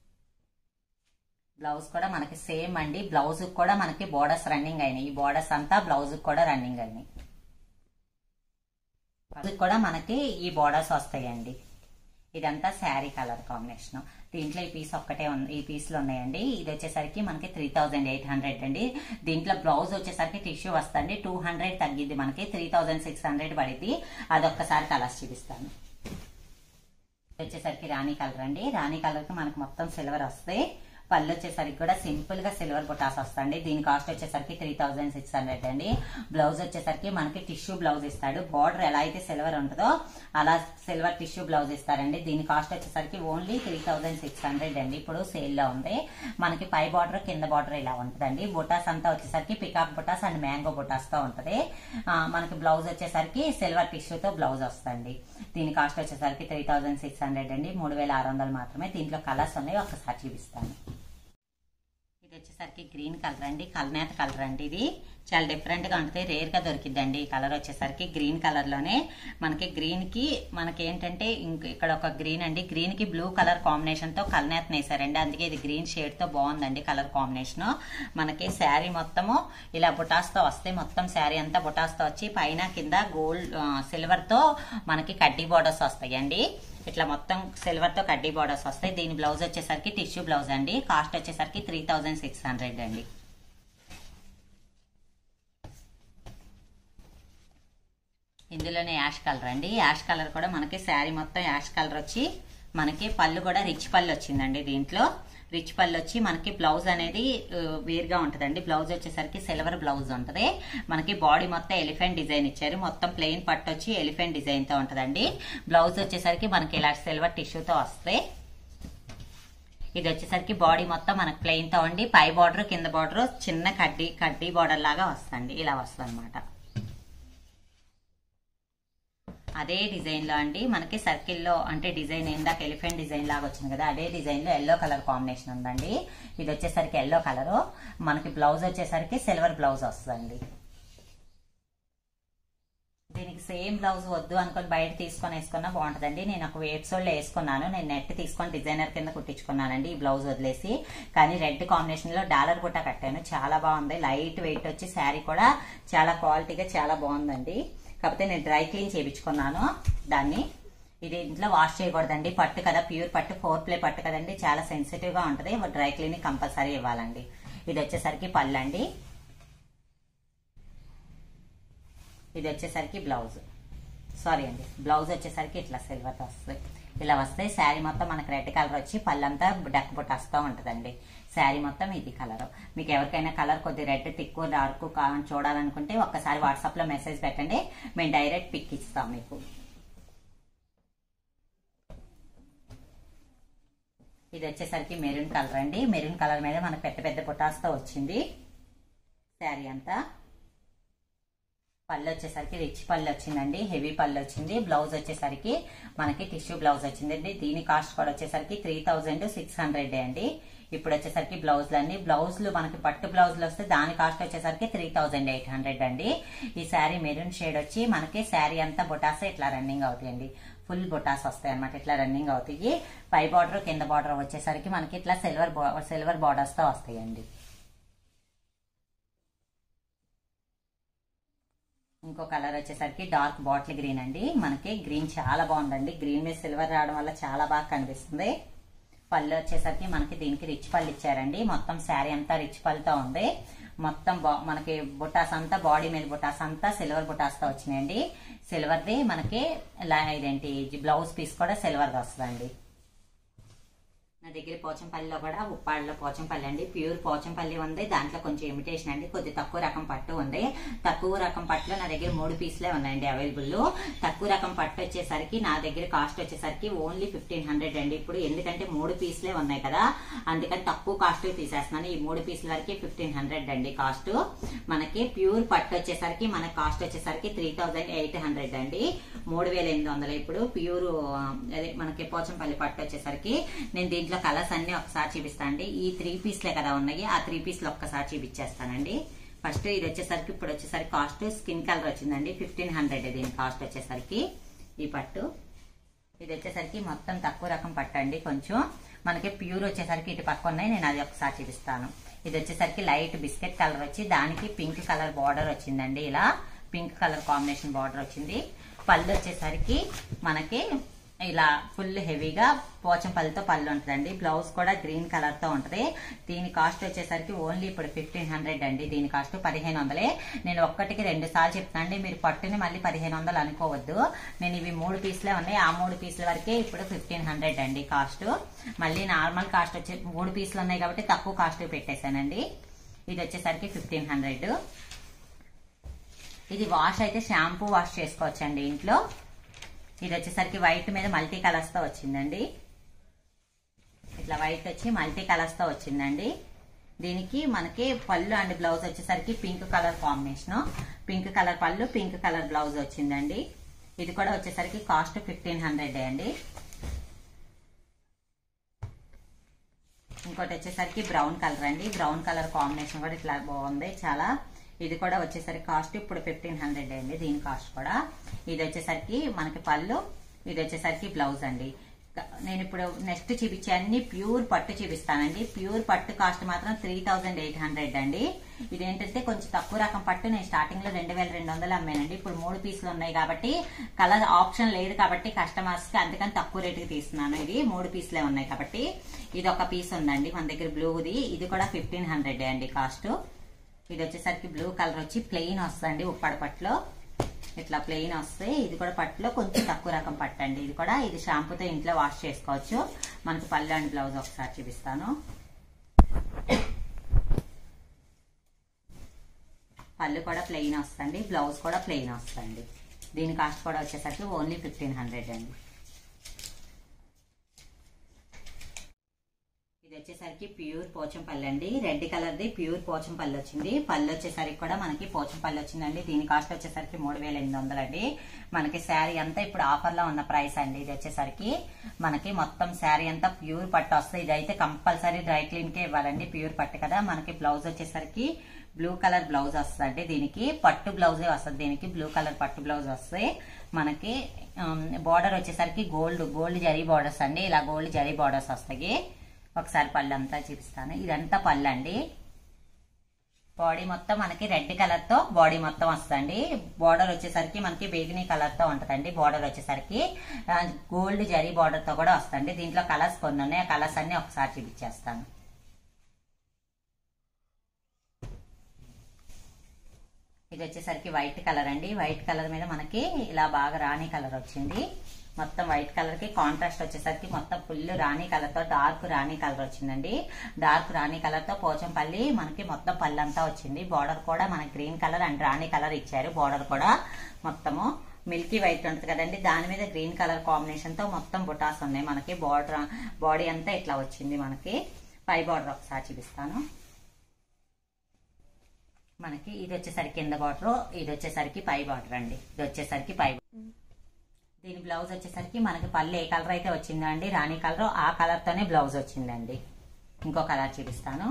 బ్లౌజ్ కూడా మనకి సేమ్ అండి బ్లౌజ్ కూడా మనకి బోర్డర్స్ రన్నింగ్ అయినాయి ఈ బోర్డర్స్ అంతా బ్లౌజ్ కూడా రన్నింగ్ అయినాయి బ్లౌజ్ కూడా మనకి ఈ బోర్డర్స్ వస్తాయండి ఇదంతా శారీ కలర్ కాంబినేషన్ దీంట్లో ఈ పీస్ ఒక్కటే ఉంది ఈ పీస్లు ఉన్నాయండి ఇది వచ్చేసరికి మనకి త్రీ థౌజండ్ ఎయిట్ హండ్రెడ్ అండి దీంట్లో బ్లౌజ్ వచ్చేసరికి టిష్యూ వస్తుంది టూ హండ్రెడ్ తగ్గిద్ది మనకి త్రీ థౌజండ్ సిక్స్ హండ్రెడ్ పడిద్ది అదొక్కసారి కలర్స్ చూపిస్తాను ఇది వచ్చేసరికి రాణి కలర్ అండి రాణి కలర్ కి మనకు మొత్తం సిల్వర్ వస్తాయి పళ్ళు వచ్చేసరికి కూడా సింపుల్ గా సిల్వర్ బుటాస్ వస్తాయండి దీని కాస్ట్ వచ్చేసరికి త్రీ థౌజండ్ సిక్స్ హండ్రెడ్ అండి బ్లౌజ్ వచ్చేసరికి మనకి టిష్యూ బ్లౌజ్ ఇస్తాడు బార్డర్ ఎలా అయితే సిల్వర్ ఉంటుందో అలా సిల్వర్ టిష్యూ బ్లౌజ్ ఇస్తారండి దీని కాస్ట్ వచ్చేసరికి only three thousand six hundred అండి ఇప్పుడు సేల్ లో ఉంది మనకి పై బార్డర్ కింద బార్డర్ ఇలా ఉంటుందండి బుటాస్ అంతా వచ్చేసరికి పికాక్ బుటాస్ అండ్ మ్యాంగో బుటాస్ తో ఉంటది ఆ, మనకి బ్లౌజ్ వచ్చేసరికి సిల్వర్ టిష్యూతో బ్లౌజ్ వస్తుంది దీని కాస్ట్ వచ్చేసరికి త్రీ థౌజండ్ సిక్స్ హండ్రెడ్ అండి మూడు వేల ఆరు వందలు మాత్రమే దీంట్లో కలర్స్ ఉన్నాయి ఒకసారి చూపిస్తాను ఇది వచ్చేసరికి గ్రీన్ కలర్ అండి కల్నేత కలర్ అండి ఇది చాలా డిఫరెంట్ గా ఉంటుంది రేర్ గా దొరికిద్దండి ఈ కలర్ వచ్చేసరికి గ్రీన్ కలర్ లోనే మనకి గ్రీన్ కి మనకి ఏంటంటే ఇంక ఇక్కడ ఒక గ్రీన్ అండి గ్రీన్ కి బ్లూ కలర్ కాంబినేషన్ తో కల్నేత వేసారండి అందుకే ఇది గ్రీన్ షేడ్ తో బాగుందండి కలర్ కాంబినేషన్ మనకి శారీ మొత్తము ఇలా బుటాస్ తో వస్తే మొత్తం శారీ అంతా బుటాస్ తో వచ్చి పైన కింద గోల్డ్ సిల్వర్ తో మనకి కడ్డీ బోర్డర్స్ వస్తాయండి ఇట్లా మొత్తం సిల్వర్ తో కడ్డీ బోర్డర్స్ వస్తాయి దీని బ్లౌజ్ వచ్చేసరికి టిష్యూ బ్లౌజ్ అండి కాస్ట్ వచ్చేసరికి త్రీ థౌజండ్ సిక్స్ హండ్రెడ్ అండి ఇందులోనే యాష్ కలర్ అండి యాష్ కలర్ కూడా మనకి శారీ మొత్తం యాష్ కలర్ వచ్చి మనకి పళ్ళు కూడా రిచ్ పళ్ళు వచ్చిందండి దీంట్లో రిచ్ పళ్ళు వచ్చి మనకి బ్లౌజ్ అనేది ఆ, వేరుగా ఉంటదండి బ్లౌజ్ వచ్చేసరికి సిల్వర్ బ్లౌజ్ ఉంటది మనకి బాడీ మొత్తం ఎలిఫెంట్ డిజైన్ ఇచ్చారు మొత్తం ప్లెయిన్ పట్టు వచ్చి ఎలిఫెంట్ డిజైన్ తో ఉంటదండి బ్లౌజ్ వచ్చేసరికి మనకి ఇలా సిల్వర్ టిష్యూతో వస్తాయి ఇది వచ్చేసరికి బాడీ మొత్తం మనకి ప్లెయిన్ తో ఉండి పై బార్డర్ కింద బార్డర్ చిన్న కడ్డీ కడ్డీ బార్డర్ లాగా వస్తుంది ఇలా వస్తుంది అనమాట అదే డిజైన్ లో అండి మనకి సర్కిల్ లో అంటే డిజైన్ ఇందాక ఎలిఫెంట్ డిజైన్ లాగా వచ్చింది కదా అదే డిజైన్ లో ఎల్లో కలర్ కాంబినేషన్ ఉందండి ఇది వచ్చేసరికి ఎల్లో కలర్ మనకి బ్లౌజ్ వచ్చేసరికి సిల్వర్ బ్లౌజ్ వస్తుందండి దీనికి సేమ్ బ్లౌజ్ వద్దు అనుకొని బయట తీసుకొని వేసుకున్నా బాగుంటుందండి నేను ఒక వేప్ సోల్ వేసుకున్నాను నేను నెట్ తీసుకొని డిజైనర్ కింద కుట్టించుకున్నానండి ఈ బ్లౌజ్ వదిలేసి కానీ రెడ్ కాంబినేషన్ లో డాలర్ బుట్ట కట్టాను చాలా బాగుంది లైట్ వెయిట్ వచ్చి శారీ కూడా చాలా క్వాలిటీగా చాలా బాగుందండి కాకపోతే నేను డ్రై క్లీన్ చేయించుకున్నాను దాన్ని ఇది ఇంట్లో వాష్ చేయకూడదండి పట్టు కదా ప్యూర్ పట్టు ఫోర్ ప్లే పట్టు కదండి చాలా సెన్సిటివ్ గా ఉంటది డ్రై క్లీన్ కంపల్సరీ ఇవ్వాలండి ఇది వచ్చేసరికి పళ్ళు అండి ఇది వచ్చేసరికి బ్లౌజ్ సారీ అండి బ్లౌజ్ వచ్చేసరికి ఇట్లా సిల్వర్ వస్తుంది ఇలా వస్తే శారీ మొత్తం మనకి రెడ్ కలర్ వచ్చి పళ్ళంతా డక్ బుట్టస్తా ఉంటదండి శారీ మొత్తం ఇది కలర్ మీకు ఎవరికైనా కలర్ కొద్ది రెడ్ తిక్కు డార్క్ కావాలని చూడాలనుకుంటే ఒక్కసారి వాట్సాప్ లో మెసేజ్ పెట్టండి మేము డైరెక్ట్ పిక్ ఇస్తాం మీకు ఇది వచ్చేసరికి మెరూన్ కలర్ అండి మెరూన్ కలర్ మీద మనకు పెద్ద పెద్ద బుటాస్తో వచ్చింది శారీ అంతా పళ్ళు వచ్చేసరికి రిచ్ పళ్ళు వచ్చిందండి హెవీ పళ్ళు వచ్చింది బ్లౌజ్ వచ్చేసరికి మనకి టిష్యూ బ్లౌజ్ వచ్చిందండి దీని కాస్ట్ కూడా వచ్చేసరికి త్రీ థౌజండ్ సిక్స్ హండ్రెడ్ అండి ఇప్పుడు వచ్చేసరికి బ్లౌజ్లు అండి బ్లౌజ్లు మనకి పట్టు బ్లౌజ్లు వస్తే దాని కాస్ట్ వచ్చేసరికి త్రీ థౌజండ్ ఎయిట్ హండ్రెడ్ అండి ఈ శారీ మెరూన్ షేడ్ వచ్చి మనకి శారీ అంతా బొటాస్ ఇట్లా రన్నింగ్ అవుతాయండి ఫుల్ బొటాస్ వస్తాయి అనమాట ఇట్లా రన్నింగ్ అవుతాయి పై బార్డర్ కింద బార్డర్ వచ్చేసరికి మనకి ఇట్లా సిల్వర్ సిల్వర్ బార్డర్స్ తో వస్తాయండి ఇంకో కలర్ వచ్చేసరికి డార్క్ బాటిల్ గ్రీన్ అండి మనకి గ్రీన్ చాలా బాగుందండి గ్రీన్ మీద సిల్వర్ రావడం వల్ల చాలా బాగా కనిపిస్తుంది పళ్ళు వచ్చేసరికి మనకి దీనికి రిచ్ పళ్ళు ఇచ్చారండి మొత్తం శారీ అంతా రిచ్ పళ్ళతో ఉంది మొత్తం బా- మనకి బుటాస్ అంతా బాడీ మీద బుటాస్ అంతా సిల్వర్ బుటాస్ తో వచ్చినాయండి సిల్వర్ది మనకి లా- ఇదేంటి బ్లౌజ్ పీస్ కూడా సిల్వర్ వస్తుందండి నా దగ్గర పోచంపల్లిలో కూడా ఉప్పాడలో పోచంపల్లి అండి ప్యూర్ పోచంపల్లి ఉంది దాంట్లో కొంచెం ఇమిటేషన్ అండి కొద్ది తక్కువ రకం పట్టు ఉంది తక్కువ రకం పట్టులో నా దగ్గర మూడు పీసులే ఉన్నాయండి అవైలబుల్ తక్కువ రకం పట్టు వచ్చేసరికి నా దగ్గర కాస్ట్ వచ్చేసరికి ఓన్లీ ఫిఫ్టీన్ హండ్రెడ్ అండి ఇప్పుడు ఎందుకంటే మూడు పీసులే ఉన్నాయి కదా అందుకని తక్కువ కాస్ట్ తీసేస్తున్నాను ఈ మూడు పీసుల వరకు ఫిఫ్టీన్ హండ్రెడ్ అండి కాస్ట్ మనకి ప్యూర్ పట్టు వచ్చేసరికి మన కాస్ట్ వచ్చేసరికి త్రీ థౌజండ్ ఎయిట్ హండ్రెడ్ అండి మూడు వేల ఎనిమిది వందలు ఇప్పుడు ప్యూర్ అదే మనకి పోచంపల్లి పట్టు వచ్చేసరికి నేను దీంట్లో కలర్స్ అన్ని ఒకసారి చూపిస్తాను అండి ఈ త్రీ పీస్లే కదా ఉన్నాయి ఆ త్రీ పీస్లు ఒక్కసారి చూపించేస్తానండి ఫస్ట్ ఇది వచ్చేసరికి ఇప్పుడు వచ్చేసరికి కాస్ట్ స్కిన్ కలర్ వచ్చిందండి ఫిఫ్టీన్ హండ్రెడ్ దీని కాస్ట్ వచ్చేసరికి ఈ పట్టు ఇది వచ్చేసరికి మొత్తం తక్కువ రకం పట్టు అండి కొంచెం మనకి ప్యూర్ వచ్చేసరికి ఇటు పక్క ఉన్నాయి నేను అది ఒకసారి చూపిస్తాను ఇది వచ్చేసరికి లైట్ బిస్కెట్ కలర్ వచ్చి దానికి పింక్ కలర్ బార్డర్ వచ్చిందండి ఇలా పింక్ కలర్ కాంబినేషన్ బార్డర్ వచ్చింది పళ్ళు వచ్చేసరికి మనకి ఇలా ఫుల్ హెవీగా పోచంపల్లితో పళ్ళు ఉంటుందండి బ్లౌజ్ కూడా గ్రీన్ కలర్ తో ఉంటది దీని కాస్ట్ వచ్చేసరికి ఓన్లీ ఇప్పుడు ఫిఫ్టీన్ హండ్రెడ్ అండి దీని కాస్ట్ పదిహేను వందలే నేను ఒక్కటికి రెండు సార్లు చెప్తానండి మీరు పట్టుని మళ్ళీ పదిహేను వందలు అనుకోవద్దు నేను ఇవి మూడు పీసులే ఉన్నాయి ఆ మూడు పీసుల వరకే ఇప్పుడు ఫిఫ్టీన్ హండ్రెడ్ అండి కాస్ట్ మళ్ళీ నార్మల్ కాస్ట్ వచ్చి మూడు పీసులు ఉన్నాయి కాబట్టి తక్కువ కాస్ట్ పెట్టేశానండి ఇది వచ్చేసరికి ఫిఫ్టీన్ హండ్రెడ్ ఇది వాష్ అయితే షాంపూ వాష్ చేసుకోవచ్చండి ఇంట్లో ఇది వచ్చేసరికి వైట్ మీద మల్టీ కలర్స్ తో వచ్చిందండి ఇట్లా వైట్ వచ్చి మల్టీ కలర్స్ తో వచ్చిందండి దీనికి మనకి పళ్ళు అండ్ బ్లౌజ్ వచ్చేసరికి pink colour combination pink colour పళ్ళు పింక్ కలర్ బ్లౌజ్ వచ్చిందండి ఇది కూడా వచ్చేసరికి కాస్ట్ ఫిఫ్టీన్ హండ్రెడ్ అండి ఇంకోటి వచ్చేసరికి బ్రౌన్ కలర్ అండి బ్రౌన్ కలర్ కాంబినేషన్ కూడా ఇట్లా బాగుంది చాలా ఇది కూడా వచ్చేసరికి కాస్ట్ ఇప్పుడు ఫిఫ్టీన్ హండ్రెడ్ అండి దీని కాస్ట్ కూడా ఇది వచ్చేసరికి మనకి పళ్ళు ఇది వచ్చేసరికి బ్లౌజ్ అండి నేను ఇప్పుడు నెక్స్ట్ చూపించే అన్ని ప్యూర్ పట్టు చూపిస్తానండి ప్యూర్ పట్టు కాస్ట్ మాత్రం త్రీ థౌజండ్ ఎయిట్ హండ్రెడ్ అండి ఇదేంటంటే కొంచెం తక్కువ రకం పట్టు నేను స్టార్టింగ్ లో రెండు వేల రెండు వందలు అమ్మానండి ఇప్పుడు మూడు పీసులు ఉన్నాయి కాబట్టి కలర్ ఆప్షన్ లేదు కాబట్టి కస్టమర్స్ కి అందుకని తక్కువ రేటుకి తీస్తున్నాను ఇది మూడు పీసులే ఉన్నాయి కాబట్టి ఇది ఒక పీస్ ఉందండి మన దగ్గర బ్లూది ఇది కూడా ఫిఫ్టీన్ హండ్రెడ్ అండి కాస్ట్ ఇది వచ్చేసరికి బ్లూ కలర్ వచ్చి ప్లెయిన్ వస్తుందండి ఉప్పాడ పట్టులో ఇట్లా ప్లెయిన్ వస్తే ఇది కూడా పట్టులో కొంచెం తక్కువ రకం పట్టు అండి ఇది కూడా ఇది షాంపూతో ఇంట్లో వాష్ చేసుకోవచ్చు మనకి పళ్ళు అండ్ బ్లౌజ్ ఒకసారి చూపిస్తాను పళ్ళు కూడా ప్లెయిన్ వస్తుంది బ్లౌజ్ కూడా ప్లెయిన్ వస్తుంది దీని కాస్ట్ కూడా వచ్చేసరికి ఓన్లీ ఫిఫ్టీన్ హండ్రెడ్ అండి ఇది వచ్చేసరికి ప్యూర్ పోచంపల్లి అండి రెడ్ కలర్ ది ప్యూర్ పోచంపల్లి వచ్చింది పళ్ళు వచ్చేసరికి కూడా మనకి పోచంపల్లి వచ్చిందండి దీని కాస్ట్ వచ్చేసరికి మూడు వేల ఎనిమిది వందలు అండి మనకి శారీ అంతా ఇప్పుడు ఆఫర్ లో ఉన్న ప్రైస్ అండి ఇది వచ్చేసరికి మనకి మొత్తం శారీ అంతా ప్యూర్ పట్టు వస్తుంది ఇది అయితే కంపల్సరీ డ్రై క్లీన్ కే ఇవ్వాలండి ప్యూర్ పట్టు కదా మనకి బ్లౌజ్ వచ్చేసరికి బ్లూ కలర్ బ్లౌజ్ వస్తుంది దీనికి పట్టు బ్లౌజే వస్తుంది దీనికి బ్లూ కలర్ పట్టు బ్లౌజ్ వస్తుంది మనకి బార్డర్ వచ్చేసరికి గోల్డ్ గోల్డ్ జరీ బార్డర్స్ అండి ఇలా గోల్డ్ జరీ బార్డర్స్ వస్తాయి ఒకసారి పళ్ళు అంతా చూపిస్తాను ఇదంతా పళ్ళు అండి బాడీ మొత్తం మనకి రెడ్ కలర్ తో బాడీ మొత్తం వస్తుంది బార్డర్ వచ్చేసరికి మనకి బేగినీ కలర్ తో ఉంటదండి బార్డర్ వచ్చేసరికి గోల్డ్ జరీ బార్డర్ తో కూడా వస్తుంది దీంట్లో కలర్స్ కొన్ని ఉన్నాయి ఆ కలర్స్ అన్ని ఒకసారి చూపించేస్తాను ఇది వచ్చేసరికి వైట్ కలర్ అండి వైట్ కలర్ మీద మనకి ఇలా బాగా రాణి కలర్ వచ్చింది మొత్తం వైట్ కలర్ కి కాంట్రాస్ట్ వచ్చేసరికి మొత్తం ఫుల్ రాణి కలర్ తో డార్క్ రాణి కలర్ వచ్చిందండి డార్క్ రాణి కలర్ తో పోచంపల్లి మనకి మొత్తం పళ్ళంతా వచ్చింది బార్డర్ కూడా మనకి గ్రీన్ కలర్ అండ్ రాణి కలర్ ఇచ్చారు బార్డర్ కూడా మొత్తము మిల్కీ వైట్ ఉంటుంది కదండి దాని మీద గ్రీన్ కలర్ కాంబినేషన్ తో మొత్తం బుటాస్ ఉన్నాయి మనకి బార్డర్ బాడీ అంతా ఇట్లా వచ్చింది మనకి పై బార్డర్ ఒకసారి చూపిస్తాను మనకి ఇది వచ్చేసరికి కింద బార్డర్ ఇది వచ్చేసరికి పై బార్డర్ అండి ఇది వచ్చేసరికి పై దీని బ్లౌజ్ వచ్చేసరికి మనకి పళ్ళు ఏ కలర్ అయితే వచ్చిందో అండి రాణి కలర్ ఆ కలర్ తోనే బ్లౌజ్ వచ్చిందండి ఇంకో కలర్ చూపిస్తాను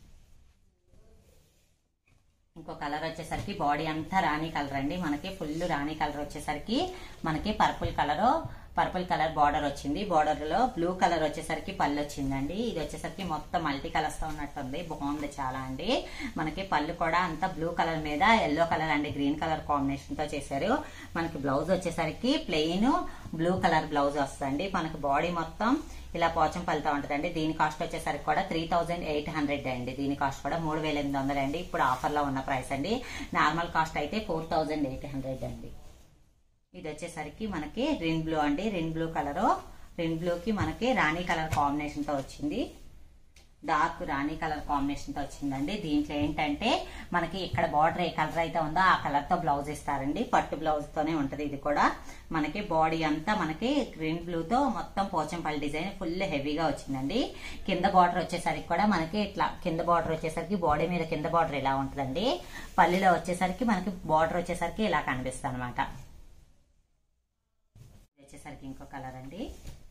ఇంకో కలర్ వచ్చేసరికి బాడీ అంతా రాణి కలర్ అండి మనకి ఫుల్ రాణి కలర్ వచ్చేసరికి మనకి purple colour purple colour border వచ్చింది బార్డర్ లో బ్లూ కలర్ వచ్చేసరికి పళ్ళు వచ్చిందండి ఇది వచ్చేసరికి మొత్తం మల్టీ కలర్స్ తో ఉన్నట్టుంది బాగుంది చాలా అండి మనకి పళ్ళు కూడా అంతా బ్లూ కలర్ మీద ఎల్లో కలర్ అండి గ్రీన్ కలర్ కాంబినేషన్ తో చేశారు మనకి బ్లౌజ్ వచ్చేసరికి ప్లెయిన్ బ్లూ కలర్ బ్లౌజ్ వస్తుంది మనకి బాడీ మొత్తం ఇలా పోచం పలుతా ఉంటుందండి దీని కాస్ట్ వచ్చేసరికి కూడా త్రీ థౌజండ్ ఎయిట్ హండ్రెడ్ అండి దీని కాస్ట్ కూడా మూడు వేల ఎనిమిది వందలు అండి ఇప్పుడు ఆఫర్ లో ఉన్న ప్రైస్ అండి నార్మల్ కాస్ట్ అయితే ఫోర్ థౌజండ్ ఎయిట్ హండ్రెడ్ అండి ఇది వచ్చేసరికి మనకి రిన్ బ్లూ అండి Rin blue colour Rin blue కి మనకి రాణి కలర్ కాంబినేషన్ తో వచ్చింది డార్క్ రాణి కలర్ కాంబినేషన్ తో వచ్చిందండి దీంట్లో ఏంటంటే మనకి ఇక్కడ బార్డర్ ఏ కలర్ అయితే ఉందో ఆ కలర్ తో బ్లౌజ్ ఇస్తారండి పట్టు బ్లౌజ్ తోనే ఉంటది ఇది కూడా మనకి బాడీ అంతా మనకి గ్రీన్ బ్లూ తో మొత్తం పోచంపల్లి డిజైన్ ఫుల్ హెవీగా వచ్చిందండి కింద బార్డర్ వచ్చేసరికి కూడా మనకి ఇట్లా కింద బార్డర్ వచ్చేసరికి బాడీ మీద కింద బార్డర్ ఇలా ఉంటుందండి పల్లిలో వచ్చేసరికి మనకి బార్డర్ వచ్చేసరికి ఇలా కనిపిస్తుంది అనమాట వచ్చేసరికి ఇంకో కలర్ అండి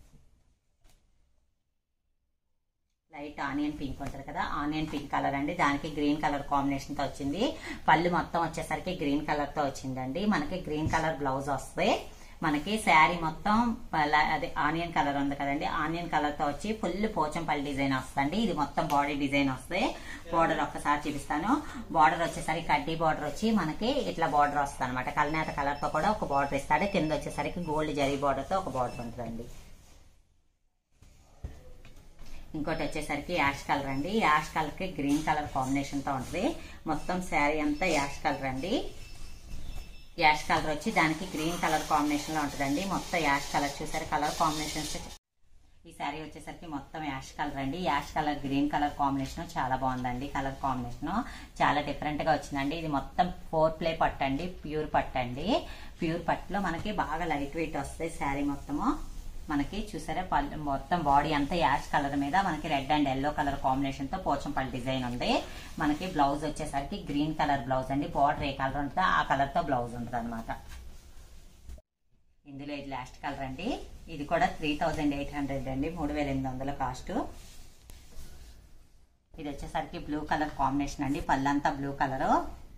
లైట్ ఆనియన్ పింక్ ఉంటుంది కదా ఆనియన్ పింక్ కలర్ అండి దానికి గ్రీన్ కలర్ కాంబినేషన్ తో వచ్చింది పళ్ళు మొత్తం వచ్చేసరికి గ్రీన్ కలర్ తో వచ్చిందండి మనకి గ్రీన్ కలర్ బ్లౌజ్ వస్తే మనకి శారీ మొత్తం పల- అదే ఆనియన్ కలర్ ఉంది కదండి ఆనియన్ కలర్ తో వచ్చి ఫుల్ పోచంపల్లి డిజైన్ వస్తుంది ఇది మొత్తం బాడీ డిజైన్ వస్తుంది బార్డర్ ఒక్కసారి చూపిస్తాను బార్డర్ వచ్చేసరికి కడ్డీ బార్డర్ వచ్చి మనకి ఇట్లా బార్డర్ వస్తుంది అనమాట కల్నేత కలర్ తో కూడా ఒక బార్డర్ ఇస్తాడు కింద వచ్చేసరికి గోల్డ్ జరీ బార్డర్ తో ఒక బార్డర్ ఉంటుందండి ఇంకోటి వచ్చేసరికి యాష్ కలర్ అండి యాష్ కలర్ కి గ్రీన్ కలర్ కాంబినేషన్ తో ఉంటుంది మొత్తం శారీ అంతా యాష్ కలర్ అండి యాష్ కలర్ వచ్చి దానికి గ్రీన్ కలర్ కాంబినేషన్ లో ఉంటుందండి మొత్తం యాష్ కలర్ చూసారు కలర్ కాంబినేషన్స్ ఈ శారీ వచ్చేసరికి మొత్తం యాష్ కలర్ అండి ash colour green colour combination చాలా బాగుందండి కలర్ కాంబినేషన్ చాలా డిఫరెంట్ గా వచ్చిందండి ఇది మొత్తం ఫోర్ ప్లే పట్టు అండి ప్యూర్ పట్టు అండి ప్యూర్ పట్టులో మనకి బాగా లైట్ వెయిట్ వస్తాయి శారీ మొత్తము మనకి చూసారా పల్- మొత్తం బాడీ అంతా యాష్ కలర్ మీద మనకి red and yellow colour combination తో పోచంపల్లి డిజైన్ ఉంది మనకి బ్లౌజ్ వచ్చేసరికి గ్రీన్ కలర్ బ్లౌజ్ అండి బార్డర్ ఏ కలర్ ఉంటుందో ఆ కలర్ తో బ్లౌజ్ ఉంటుంది అనమాట ఇందులో ఇది లాస్ట్ కలర్ అండి ఇది కూడా త్రీ థౌజండ్ ఎయిట్ హండ్రెడ్ అండి మూడు వేల ఎనిమిది వందల కాస్ట్ ఇది వచ్చేసరికి బ్లూ కలర్ కాంబినేషన్ అండి పళ్ళంతా బ్లూ కలర్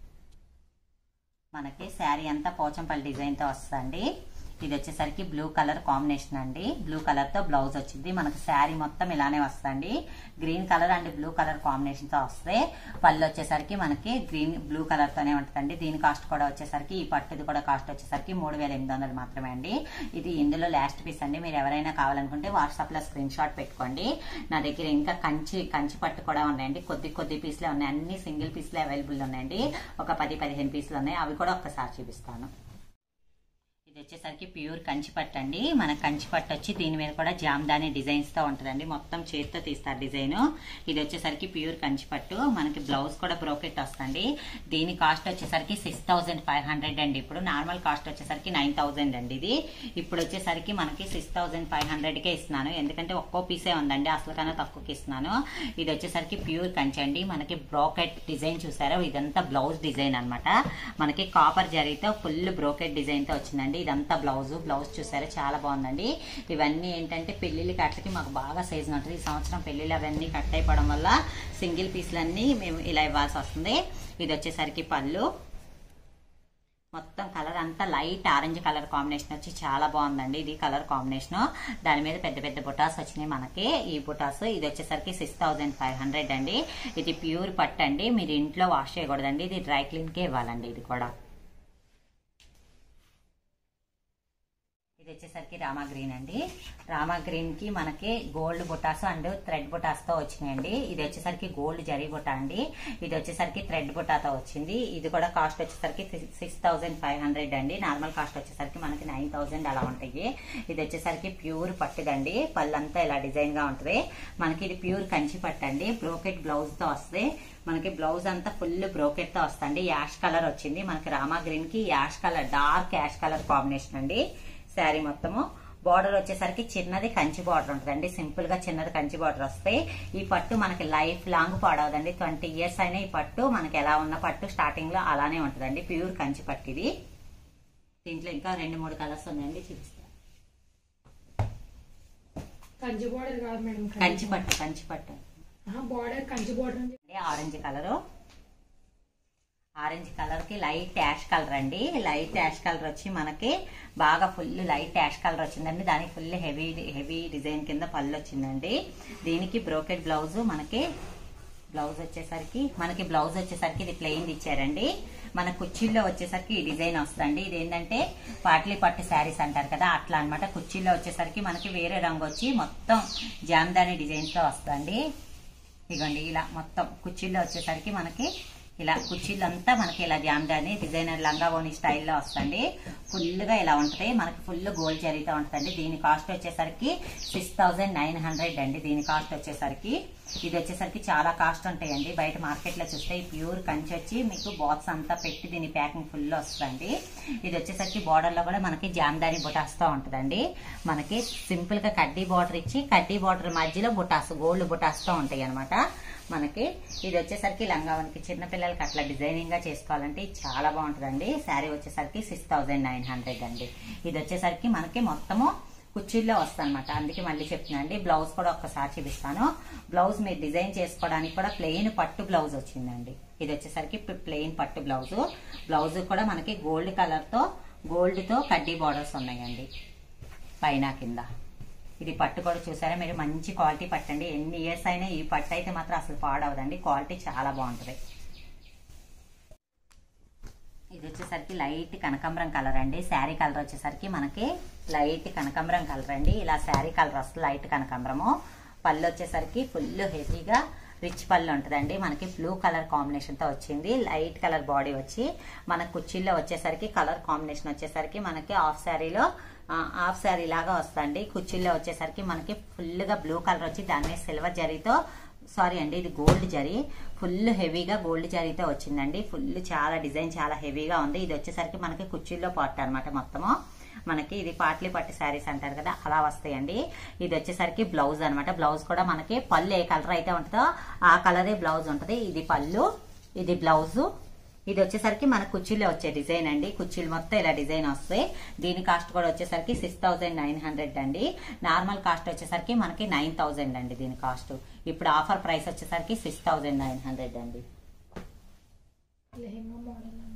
మనకి శారీ అంతా పోచంపల్లి డిజైన్ తో వస్తుందండి ఇది వచ్చేసరికి బ్లూ కలర్ కాంబినేషన్ అండి బ్లూ కలర్ తో బ్లౌజ్ వచ్చింది మనకి శారీ మొత్తం ఇలానే వస్తుంది green colour and blue colour combination తో వస్తాయి పళ్ళు వచ్చేసరికి మనకి గ్రీన్ బ్లూ కలర్ తోనే ఉంటుందండి దీని కాస్ట్ కూడా వచ్చేసరికి ఈ పట్టుది కూడా కాస్ట్ వచ్చేసరికి మూడు వేల ఎనిమిది వందలు మాత్రమే అండి ఇది ఇందులో లాస్ట్ పీస్ అండి మీరు ఎవరైనా కావాలనుకుంటే వాట్సాప్ లో స్క్రీన్ షాట్ పెట్టుకోండి నా దగ్గర ఇంకా కంచి కంచి పట్టు కూడా ఉన్నాయండి కొద్ది కొద్ది పీసులే ఉన్నాయి అన్ని సింగిల్ పీసులే అవైలబుల్ ఉన్నాయండి ఒక పది పదిహేను పీసులు ఉన్నాయి అవి కూడా ఒక్కసారి చూపిస్తాను ఇది వచ్చేసరికి ప్యూర్ కంచిపట్టు అండి మన కంచిపట్టు వచ్చి దీని మీద కూడా జామ్దాని డిజైన్స్ తో ఉంటుందండి మొత్తం చేతితో తీస్తారు డిజైన్ ఇది వచ్చేసరికి ప్యూర్ కంచిపట్టు మనకి బ్లౌజ్ కూడా బ్రోకెట్ వస్తుంది దీని కాస్ట్ వచ్చేసరికి సిక్స్ థౌసండ్ ఫైవ్ హండ్రెడ్ అండి ఇప్పుడు నార్మల్ కాస్ట్ వచ్చేసరికి నైన్ థౌసండ్ అండి ఇది ఇప్పుడు వచ్చేసరికి మనకి సిక్స్ థౌసండ్ ఫైవ్ హండ్రెడ్ కే ఇస్తున్నాను ఎందుకంటే ఒక్కో పీసే ఉందండి అసలు కన్నా తక్కువకి ఇస్తున్నాను ఇది వచ్చేసరికి ప్యూర్ కంచి అండి మనకి బ్రోకెట్ డిజైన్ చూసారో ఇదంతా బ్లౌజ్ డిజైన్ అన్నమాట మనకి కాపర్ జరీతో ఫుల్ బ్రోకెట్ డిజైన్ తో వచ్చిందండి ఇదంతా బ్లౌజ్ బ్లౌజ్ చూసారా చాలా బాగుందండి ఇవన్నీ ఏంటంటే పెళ్లిళ్ళ కట్టకి మాకు బాగా సైజ్ ఉంటుంది ఈ సంవత్సరం పెళ్లిళ్ళు అవన్నీ కట్ అయిపోవడం వల్ల సింగిల్ పీస్లన్నీ మేము ఇలా ఇవ్వాల్సి వస్తుంది ఇది వచ్చేసరికి పళ్ళు మొత్తం కలర్ అంతా లైట్ ఆరెంజ్ కలర్ కాంబినేషన్ వచ్చి చాలా బాగుందండి ఇది కలర్ కాంబినేషన్ దాని మీద పెద్ద పెద్ద బుటాస్ వచ్చినాయి మనకి ఈ బుటాస్ ఇది వచ్చేసరికి సిక్స్ థౌసండ్ ఫైవ్ హండ్రెడ్ అండి ఇది ప్యూర్ పట్టు అండి మీరు ఇంట్లో వాష్ చేయకూడదండి ఇది డ్రై క్లీన్ కే ఇవ్వాలండి ఇది కూడా ఇది వచ్చేసరికి రామా గ్రీన్ అండి రామా గ్రీన్ కి మనకి గోల్డ్ బుటాస్ అండ్ థ్రెడ్ బుటాస్ తో వచ్చినాయండి ఇది వచ్చేసరికి గోల్డ్ జరీ బుటా అండి ఇది వచ్చేసరికి థ్రెడ్ బుటాతో వచ్చింది ఇది కూడా కాస్ట్ వచ్చేసరికి సిక్స్ థౌసండ్ ఫైవ్ హండ్రెడ్ అండి నార్మల్ కాస్ట్ వచ్చేసరికి మనకి నైన్ థౌసండ్ అలా ఉంటాయి ఇది వచ్చేసరికి ప్యూర్ పట్టుదండి పళ్ళంతా ఇలా డిజైన్ గా ఉంటుంది మనకి ఇది ప్యూర్ కంచి పట్టు అండి బ్రోకెట్ బ్లౌజ్ తో వస్తుంది మనకి బ్లౌజ్ అంతా ఫుల్ బ్రోకెట్ తో వస్తుంది యాష్ కలర్ వచ్చింది మనకి రామా గ్రీన్ కి ash colour dark ash colour combination అండి శారీ మొత్తము బార్డర్ వచ్చేసరికి చిన్నది కంచి బార్డర్ ఉంటుందండి సింపుల్ గా చిన్నది కంచి బార్డర్ వస్తాయి ఈ పట్టు మనకి లైఫ్ లాంగ్ పాడవదండి ట్వంటీ ఇయర్స్ అయినా ఈ పట్టు మనకి ఎలా ఉన్న పట్టు స్టార్టింగ్ లో అలానే ఉంటుందండి ప్యూర్ కంచి పట్టు ఇది దీంట్లో ఇంకా రెండు మూడు కలర్స్ ఉన్నాయండి చూపిస్తాను కంచి బోర్డర్ కాదు మేడం కంచి పట్టు కంచి పట్టు బోర్డర్ కంచి బోర్డర్ ఉంది ఆరెంజ్ కలర్ ఆరెంజ్ కలర్ కి లైట్ యాష్ కలర్ అండి లైట్ యాష్ కలర్ వచ్చి మనకి బాగా ఫుల్ లైట్ యాష్ కలర్ వచ్చిందండి దానికి ఫుల్ హెవీ హెవీ డిజైన్ కింద పళ్ళు వచ్చిందండి దీనికి బ్రోకెట్ బ్లౌజ్ మనకి బ్లౌజ్ వచ్చేసరికి మనకి బ్లౌజ్ వచ్చేసరికి ఇది ప్లెయిన్ ఇచ్చారండి మన కుర్చీల్లో వచ్చేసరికి ఈ డిజైన్ వస్తుందండి ఇది ఏంటంటే పాట్లీ పట్టు శారీస్ అంటారు కదా అట్లా అన్నమాట కుర్చీల్లో వచ్చేసరికి మనకి వేరే రంగు వచ్చి మొత్తం జామ్దాని డిజైన్స్ తో వస్తుంది ఇదిగోండి ఇలా మొత్తం కుర్చీల్లో వచ్చేసరికి మనకి ఇలా కుర్చీలంతా మనకి ఇలా జామ్దాని డిజైనర్ లంగా ఓని స్టైల్లో వస్తుంది ఫుల్ గా ఇలా ఉంటుంది మనకి ఫుల్ గోల్డ్ జరీతో ఉంటుందండి దీని కాస్ట్ వచ్చేసరికి సిక్స్ థౌసండ్ నైన్ హండ్రెడ్ అండి దీని కాస్ట్ వచ్చేసరికి ఇది వచ్చేసరికి చాలా కాస్ట్ ఉంటాయండి బయట మార్కెట్ లో చూస్తే ఈ ప్యూర్ కంచి వచ్చి మీకు బాక్స్ అంతా పెట్టి దీని ప్యాకింగ్ ఫుల్ వస్తుంది ఇది వచ్చేసరికి బార్డర్ లో కూడా మనకి జామ్దాని బుటాస్తో ఉంటుందండి మనకి సింపుల్ గా కడ్డీ బార్డర్ ఇచ్చి కడ్డీ బార్డర్ మధ్యలో బుటాస్ గోల్డ్ బుటాస్తో ఉంటాయి అనమాట మనకి ఇది వచ్చేసరికి లంగావనికి చిన్న పిల్లలకి అట్లా డిజైనింగ్ గా చేసుకోవాలంటే ఇది చాలా బాగుంటుందండి శారీ వచ్చేసరికి సిక్స్ థౌసండ్ నైన్ హండ్రెడ్ అండి ఇది వచ్చేసరికి మనకి మొత్తము కుర్చీల్లో వస్తానమాట అందుకే మళ్ళీ చెప్తున్నా అండి బ్లౌజ్ కూడా ఒక్కసారి చూపిస్తాను బ్లౌజ్ మీరు డిజైన్ చేసుకోవడానికి కూడా ప్లెయిన్ పట్టు బ్లౌజ్ వచ్చిందండి ఇది వచ్చేసరికి ప్లెయిన్ పట్టు బ్లౌజ్ బ్లౌజ్ కూడా మనకి గోల్డ్ కలర్ తో గోల్డ్ తో కడ్డీ బార్డర్స్ ఉన్నాయండి పైన కింద ఇది పట్టు కూడా చూసారా మీరు మంచి క్వాలిటీ పట్టండి ఎన్ని ఇయర్స్ అయినా ఈ పట్టు అయితే మాత్రం అసలు పాడవదండి క్వాలిటీ చాలా బాగుంటుంది ఇది వచ్చేసరికి లైట్ కనకాంబరం కలర్ అండి శారీ కలర్ వచ్చేసరికి మనకి లైట్ కనకాంబరం కలర్ అండి ఇలా శారీ కలర్ వస్తుంది లైట్ కనకాంబరము పళ్ళు వచ్చేసరికి ఫుల్ హెవీగా రిచ్ పళ్ళు ఉంటుందండి మనకి బ్లూ కలర్ కాంబినేషన్ తో వచ్చింది లైట్ కలర్ బాడీ వచ్చి మన కుర్చీల్లో వచ్చేసరికి కలర్ కాంబినేషన్ వచ్చేసరికి మనకి హాఫ్ శారీలో హాఫ్ శారీ లాగా వస్తుంది కుర్చీల్లో వచ్చేసరికి మనకి ఫుల్ గా బ్లూ కలర్ వచ్చి దాని మీద సిల్వర్ జరీతో సారీ అండి ఇది గోల్డ్ జరీ ఫుల్ హెవీగా గోల్డ్ జరీతో వచ్చిందండి ఫుల్ చాలా డిజైన్ చాలా హెవీగా ఉంది ఇది వచ్చేసరికి మనకి కుర్చీల్లో పాట్ అనమాట మొత్తము మనకి ఇది పాట్లీ పట్టు శారీస్ అంటారు కదా అలా వస్తాయండి ఇది వచ్చేసరికి బ్లౌజ్ అనమాట బ్లౌజ్ కూడా మనకి పళ్ళు ఏ కలర్ అయితే ఉంటుందో ఆ కలరే బ్లౌజ్ ఉంటుంది ఇది పళ్ళు ఇది బ్లౌజ్ ఇది వచ్చేసరికి మన కుర్చీలో వచ్చే డిజైన్ అండి కుర్చీలు మొత్తం ఇలా డిజైన్ వస్తాయి దీని కాస్ట్ కూడా వచ్చేసరికి సిక్స్ థౌసండ్ నైన్ హండ్రెడ్ అండి నార్మల్ కాస్ట్ వచ్చేసరికి మనకి నైన్ థౌసండ్ అండి దీని కాస్ట్ ఇప్పుడు ఆఫర్ ప్రైస్ వచ్చేసరికి సిక్స్ థౌసండ్ నైన్ హండ్రెడ్ అండి లెహెంగా మోడల్ అండి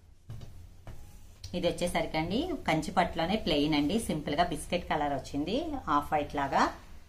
ఇది వచ్చేసరికి అండి కంచి పట్టులోనే ప్లెయిన్ అండి సింపుల్ గా బిస్కెట్ కలర్ వచ్చింది ఆఫ్ వైట్ లాగా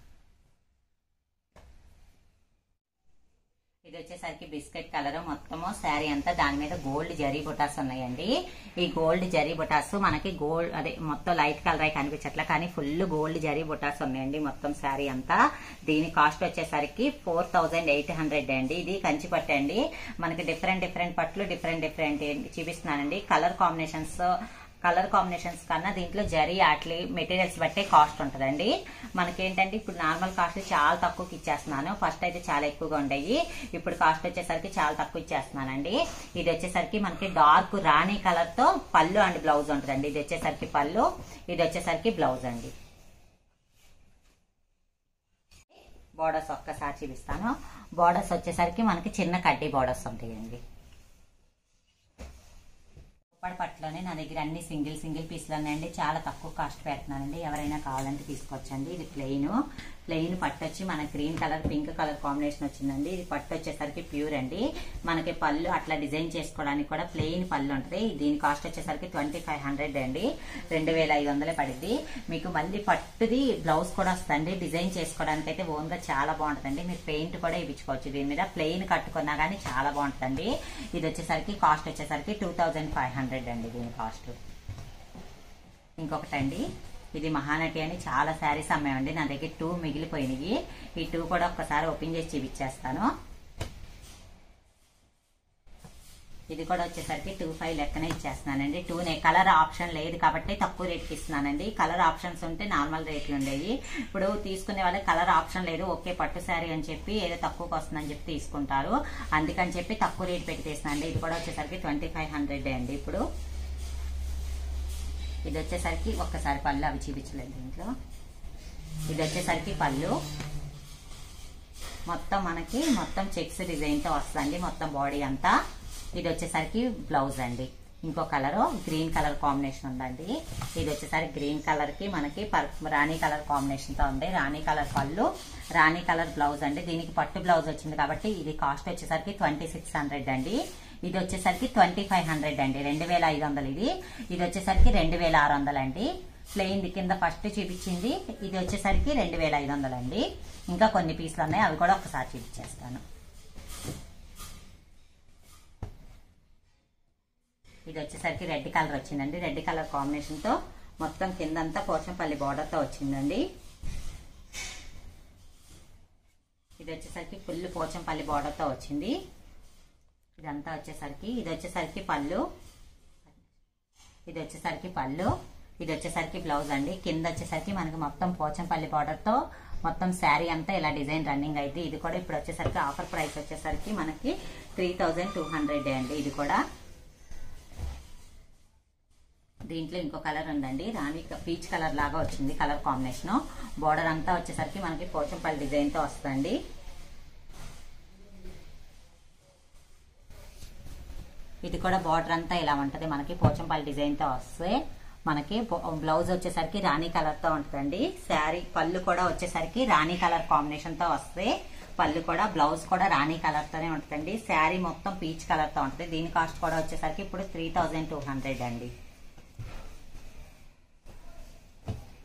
ఇది వచ్చేసరికి బిస్కెట్ కలర్ మొత్తము శారీ అంతా దాని మీద గోల్డ్ జరీ బుటాస్ ఉన్నాయండి ఈ గోల్డ్ జరీ బుటాస్ మనకి గోల్డ్ అదే మొత్తం లైట్ కలర్ అయి కనిపించట్లా కానీ ఫుల్ గోల్డ్ జరీ బుటాస్ ఉన్నాయండి మొత్తం శారీ అంతా దీని కాస్ట్ వచ్చేసరికి ఫోర్ థౌజండ్ ఎయిట్ హండ్రెడ్ అండి ఇది కంచి పట్టు అండి మనకి డిఫరెంట్ డిఫరెంట్ పట్లు డిఫరెంట్ డిఫరెంట్ చూపిస్తున్నానండి కలర్ కాంబినేషన్స్ కలర్ కాంబినేషన్స్ కన్నా దీంట్లో జరీ అట్లీ మెటీరియల్స్ బట్టే కాస్ట్ ఉంటుందండి మనకేంటంటే ఇప్పుడు నార్మల్ కాస్ట్ చాలా తక్కువకి ఇచ్చేస్తున్నాను ఫస్ట్ అయితే చాలా ఎక్కువగా ఉండేవి ఇప్పుడు కాస్ట్ వచ్చేసరికి చాలా తక్కువ ఇచ్చేస్తున్నానండి ఇది వచ్చేసరికి మనకి డార్క్ రాణి కలర్ తో పళ్ళు అండ్ బ్లౌజ్ ఉంటుందండి ఇది వచ్చేసరికి పళ్ళు ఇది వచ్చేసరికి బ్లౌజ్ అండి బోర్డర్స్ ఒక్కసారి చూపిస్తాను బోర్డర్స్ వచ్చేసరికి మనకి చిన్న కడ్డీ బోర్డర్స్ ఉంటాయండి ఉప్పడి పట్టులోనే నా దగ్గర అన్ని సింగిల్ సింగిల్ పీసులు ఉన్నాయండి చాలా తక్కువ కాస్ట్ పెడుతున్నానండి ఎవరైనా కావాలంటే తీసుకొచ్చండి ఇది ప్లెయిన్ ప్లెయిన్ పట్టు వచ్చి మన green colour pink colour combination వచ్చిందండి ఇది పట్టు వచ్చేసరికి ప్యూర్ అండి మనకి పళ్ళు అట్లా డిజైన్ చేసుకోవడానికి కూడా ప్లెయిన్ పళ్ళు ఉంటుంది దీని కాస్ట్ వచ్చేసరికి ట్వంటీ ఫైవ్ హండ్రెడ్ అండి రెండు వేల ఐదు వందలే పడింది మీకు మళ్ళీ పట్టుది బ్లౌజ్ కూడా వస్తుంది డిజైన్ చేసుకోవడానికి అయితే ఓన్ గా చాలా బాగుంటుందండి మీరు పెయింట్ కూడా ఇప్పించుకోవచ్చు దీని మీద ప్లెయిన్ కట్టుకున్నా కానీ చాలా బాగుంటుందండి ఇది వచ్చేసరికి కాస్ట్ వచ్చేసరికి టూ థౌజండ్ ఫైవ్ హండ్రెడ్ అండి దీని కాస్ట్ ఇంకొకటండి ఇది మహానటి అని చాలా శారీస్ అమ్మాయండి నా దగ్గర టూ మిగిలిపోయినాయి ఈ టూ కూడా ఒక్కసారి ఓపెన్ చేసి చూపించేస్తాను ఇది కూడా వచ్చేసరికి టూ ఫైవ్ లెక్కనే ఇచ్చేస్తున్నానండి టూ నే కలర్ ఆప్షన్ లేదు కాబట్టి తక్కువ రేట్కి ఇస్తున్నానండి కలర్ ఆప్షన్స్ ఉంటే నార్మల్ రేట్లు ఉండేవి ఇప్పుడు తీసుకునే వాళ్ళకి కలర్ ఆప్షన్ లేదు ఓకే పట్టు శారీ అని చెప్పి ఏదో తక్కువకి వస్తుందని చెప్పి తీసుకుంటారు అందుకని చెప్పి తక్కువ రేట్ పెట్టి తీస్తున్నానండి ఇది కూడా వచ్చేసరికి ట్వంటీ ఫైవ్ హండ్రెడ్ అండి ఇప్పుడు ఇది వచ్చేసరికి ఒక్కసారి పళ్ళు అవి చూపించలేదు దీంట్లో ఇది వచ్చేసరికి పళ్ళు మొత్తం మనకి మొత్తం చెక్స్ డిజైన్ తో వస్తుంది మొత్తం బాడీ అంతా ఇది వచ్చేసరికి బ్లౌజ్ అండి ఇంకో కలర్ గ్రీన్ కలర్ కాంబినేషన్ ఉందండి ఇది వచ్చేసరికి గ్రీన్ కలర్ కి మనకి పర్- రాణి కలర్ కాంబినేషన్ తో ఉంది రాణి కలర్ పళ్ళు రాణి కలర్ బ్లౌజ్ అండి దీనికి పట్టు బ్లౌజ్ వచ్చింది కాబట్టి ఇది కాస్ట్ వచ్చేసరికి ట్వంటీ సిక్స్ హండ్రెడ్ అండి ఇది వచ్చేసరికి ట్వంటీ ఫైవ్ హండ్రెడ్ అండి రెండు వేల ఐదు వందలు ఇది ఇది వచ్చేసరికి రెండు వేల ఆరు వందలు అండి ప్లెయిన్ కింద ఫస్ట్ చూపించింది ఇది వచ్చేసరికి రెండు వేల ఐదు వందలు అండి ఇంకా కొన్ని పీసులు ఉన్నాయి అవి కూడా ఒకసారి చూపించేస్తాను ఇది వచ్చేసరికి రెడ్ కలర్ వచ్చిందండి రెడ్ కలర్ కాంబినేషన్ తో మొత్తం కిందంతా పోచంపల్లి బార్డర్ తో వచ్చిందండి ఇది వచ్చేసరికి ఫుల్ పోచంపల్లి బార్డర్ తో వచ్చింది ఇదంతా వచ్చేసరికి ఇది వచ్చేసరికి పళ్ళు ఇది వచ్చేసరికి పళ్ళు ఇది వచ్చేసరికి బ్లౌజ్ అండి కింద వచ్చేసరికి మనకి మొత్తం పోచంపల్లి బార్డర్ తో మొత్తం శారీ అంతా ఇలా డిజైన్ రన్నింగ్ అయితే ఇది కూడా ఇప్పుడు వచ్చేసరికి ఆఫర్ ప్రైస్ వచ్చేసరికి మనకి త్రీ థౌజండ్ టూ హండ్రెడ్ అండి ఇది కూడా దీంట్లో ఇంకో కలర్ ఉందండి రాణి పీచ్ కలర్ లాగా వచ్చింది కలర్ కాంబినేషన్ బార్డర్ అంతా వచ్చేసరికి మనకి పోచంపల్లి డిజైన్ తో వస్తుంది ఇది కూడా బార్డర్ అంతా ఇలా ఉంటది మనకి పోచంపల్లి డిజైన్ తో వస్తే మనకి బొ- బ్లౌజ్ వచ్చేసరికి రాణి కలర్ తో ఉంటుందండి శారీ పళ్ళు కూడా వచ్చేసరికి రాణి కలర్ కాంబినేషన్ తో వస్తే పళ్ళు కూడా బ్లౌజ్ కూడా రాణి కలర్ తోనే ఉంటుందండి శారీ మొత్తం పీచ్ కలర్ తో ఉంటుంది దీని కాస్ట్ కూడా వచ్చేసరికి ఇప్పుడు త్రీ థౌజండ్ టూ హండ్రెడ్ అండి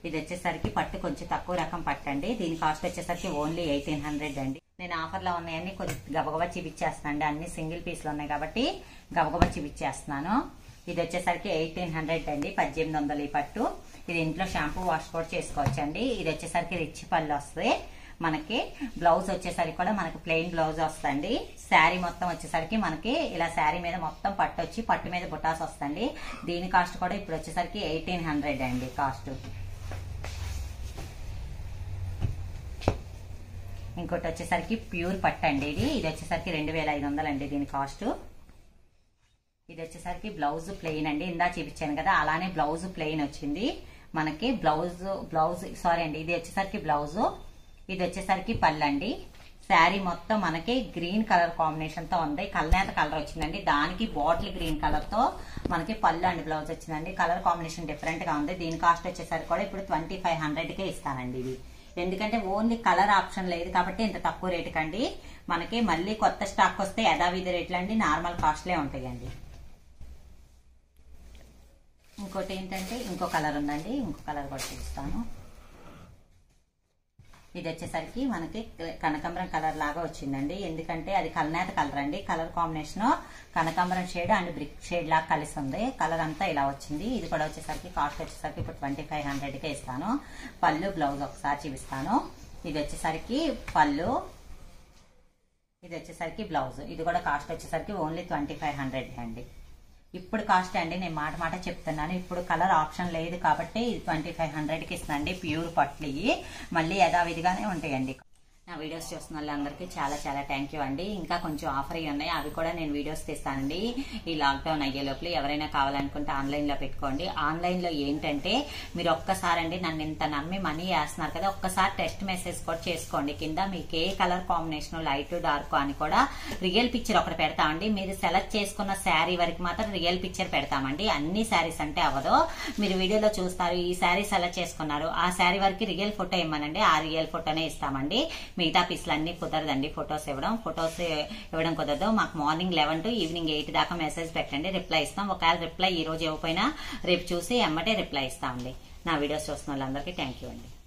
ఇది వచ్చేసరికి పట్టు కొంచెం తక్కువ రకం పట్టండి దీని కాస్ట్ వచ్చేసరికి ఓన్లీ ఎయిటీన్ హండ్రెడ్ అండి నేను ఆఫర్లో ఉన్నాయని కొంచెం గబగబా చూపించేస్తున్నాను అండి అన్ని సింగిల్ పీస్లు ఉన్నాయి కాబట్టి గబగబా చూపించేస్తున్నాను ఇది వచ్చేసరికి ఎయిటీన్ హండ్రెడ్ అండి పద్దెనిమిది వందలు ఈ పట్టు ఇది ఇంట్లో షాంపూ వాష్ కూడా చేసుకోవచ్చు అండి ఇది వచ్చేసరికి రిచ్ పళ్ళు వస్తుంది మనకి బ్లౌజ్ వచ్చేసరికి కూడా మనకి ప్లెయిన్ బ్లౌజ్ వస్తుంది శారీ మొత్తం వచ్చేసరికి మనకి ఇలా శారీ మీద మొత్తం పట్టు వచ్చి పట్టు మీద బుటాస్ వస్తుంది దీని కాస్ట్ కూడా ఇప్పుడు వచ్చేసరికి ఎయిటీన్ హండ్రెడ్ అండి కాస్ట్ ఇంకోటి వచ్చేసరికి ప్యూర్ పట్టు అండి ఇది ఇది వచ్చేసరికి రెండు వేల ఐదు వందలు అండి దీని కాస్ట్ ఇది వచ్చేసరికి బ్లౌజ్ ప్లెయిన్ అండి ఇందా చూపించాను కదా అలానే బ్లౌజ్ ప్లెయిన్ వచ్చింది మనకి బ్లౌజ్ బ్లౌజ్ సారీ అండి ఇది వచ్చేసరికి బ్లౌజ్ ఇది వచ్చేసరికి పళ్ళు అండి శారీ మొత్తం మనకి గ్రీన్ కలర్ కాంబినేషన్ తో ఉంది కల్నేత కలర్ వచ్చిందండి దానికి బాటిల్ గ్రీన్ కలర్ తో మనకి పళ్ళు అండి బ్లౌజ్ వచ్చిందండి కలర్ కాంబినేషన్ డిఫరెంట్ గా ఉంది దీని కాస్ట్ వచ్చేసరికి కూడా ఇప్పుడు ట్వంటీ ఫైవ్ హండ్రెడ్ కే ఇస్తానండి ఇది ఎందుకంటే ఓన్లీ కలర్ ఆప్షన్ లేదు కాబట్టి ఇంత తక్కువ రేటు కండి మనకి మళ్ళీ కొత్త స్టాక్ వస్తే యథావిధి రేట్లు అండి నార్మల్ కాస్ట్లే ఉంటాయండి ఇంకోటి ఏంటంటే ఇంకో కలర్ ఉందండి ఇంకో కలర్ కూడా చూపిస్తాను ఇది వచ్చేసరికి మనకి కనకాంబరం కలర్ లాగా వచ్చిందండి ఎందుకంటే అది కలనేత కలర్ అండి కలర్ కాంబినేషన్ కనకాంబరం షేడ్ అండ్ బ్రిక్ షేడ్ లాగా కలిసి ఉంది కలర్ అంతా ఇలా వచ్చింది ఇది కూడా వచ్చేసరికి కాస్ట్ వచ్చేసరికి ఇప్పుడు ట్వంటీ ఫైవ్ హండ్రెడ్ కే ఇస్తాను పళ్ళు బ్లౌజ్ ఒకసారి చూపిస్తాను ఇది వచ్చేసరికి పళ్ళు ఇది వచ్చేసరికి బ్లౌజ్ ఇది కూడా కాస్ట్ వచ్చేసరికి ఓన్లీ ట్వంటీ ఫైవ్ హండ్రెడ్ అండి ఇప్పుడు కాస్ట్ అండి నేను మాట మాట చెప్తున్నాను ఇప్పుడు కలర్ ఆప్షన్ లేదు కాబట్టి ఇది ట్వంటీ ఫైవ్ హండ్రెడ్కి ఇస్తానండి ప్యూర్ పట్లు ఇవి మళ్ళీ యథావిధిగానే ఉంటాయండి నా వీడియోస్ చూస్తున్న వాళ్ళందరికీ చాలా చాలా థ్యాంక్ యూ అండి ఇంకా కొంచెం ఆఫర్ అయ్యి ఉన్నాయి అవి కూడా నేను వీడియోస్ తీస్తానండి ఈ లాక్డౌన్ అయ్యే లోపల ఎవరైనా కావాలనుకుంటే ఆన్లైన్ లో పెట్టుకోండి ఆన్లైన్ లో ఏంటంటే మీరు ఒక్కసారి అండి నన్ను ఇంత నమ్మి మనీ వేస్తున్నారు కదా ఒక్కసారి టెస్ట్ మెసేజ్ కూడా చేసుకోండి కింద మీకు ఏ కలర్ కాంబినేషన్ లైట్ డార్క్ అని కూడా రియల్ పిక్చర్ ఒకటి పెడతామండి మీరు సెలెక్ట్ చేసుకున్న శారీ వరకు మాత్రం రియల్ పిక్చర్ పెడతామండి అన్ని శారీస్ అంటే అవ్వదు మీరు వీడియోలో చూస్తారు ఈ శారీ సెలెక్ట్ చేసుకున్నారు ఆ శారీ వరకు రియల్ ఫోటో ఇవ్వమనండి ఆ రియల్ ఫోటోనే ఇస్తామండి మిగతా పీసులు అన్ని కుదరదండి ఫొటోస్ ఇవ్వడం ఫొటోస్ ఇవ్వడం కుదరదు మాకు morning eleven to evening eight దాకా మెసేజ్ పెట్టండి రిప్లై ఇస్తాం ఒకవేళ రిప్లై ఈ రోజు ఇవ్వకపోయినా రేపు చూసి ఎమ్మటే రిప్లై ఇస్తామండి నా వీడియోస్ చూస్తున్న వాళ్ళందరికీ థ్యాంక్ యూ అండి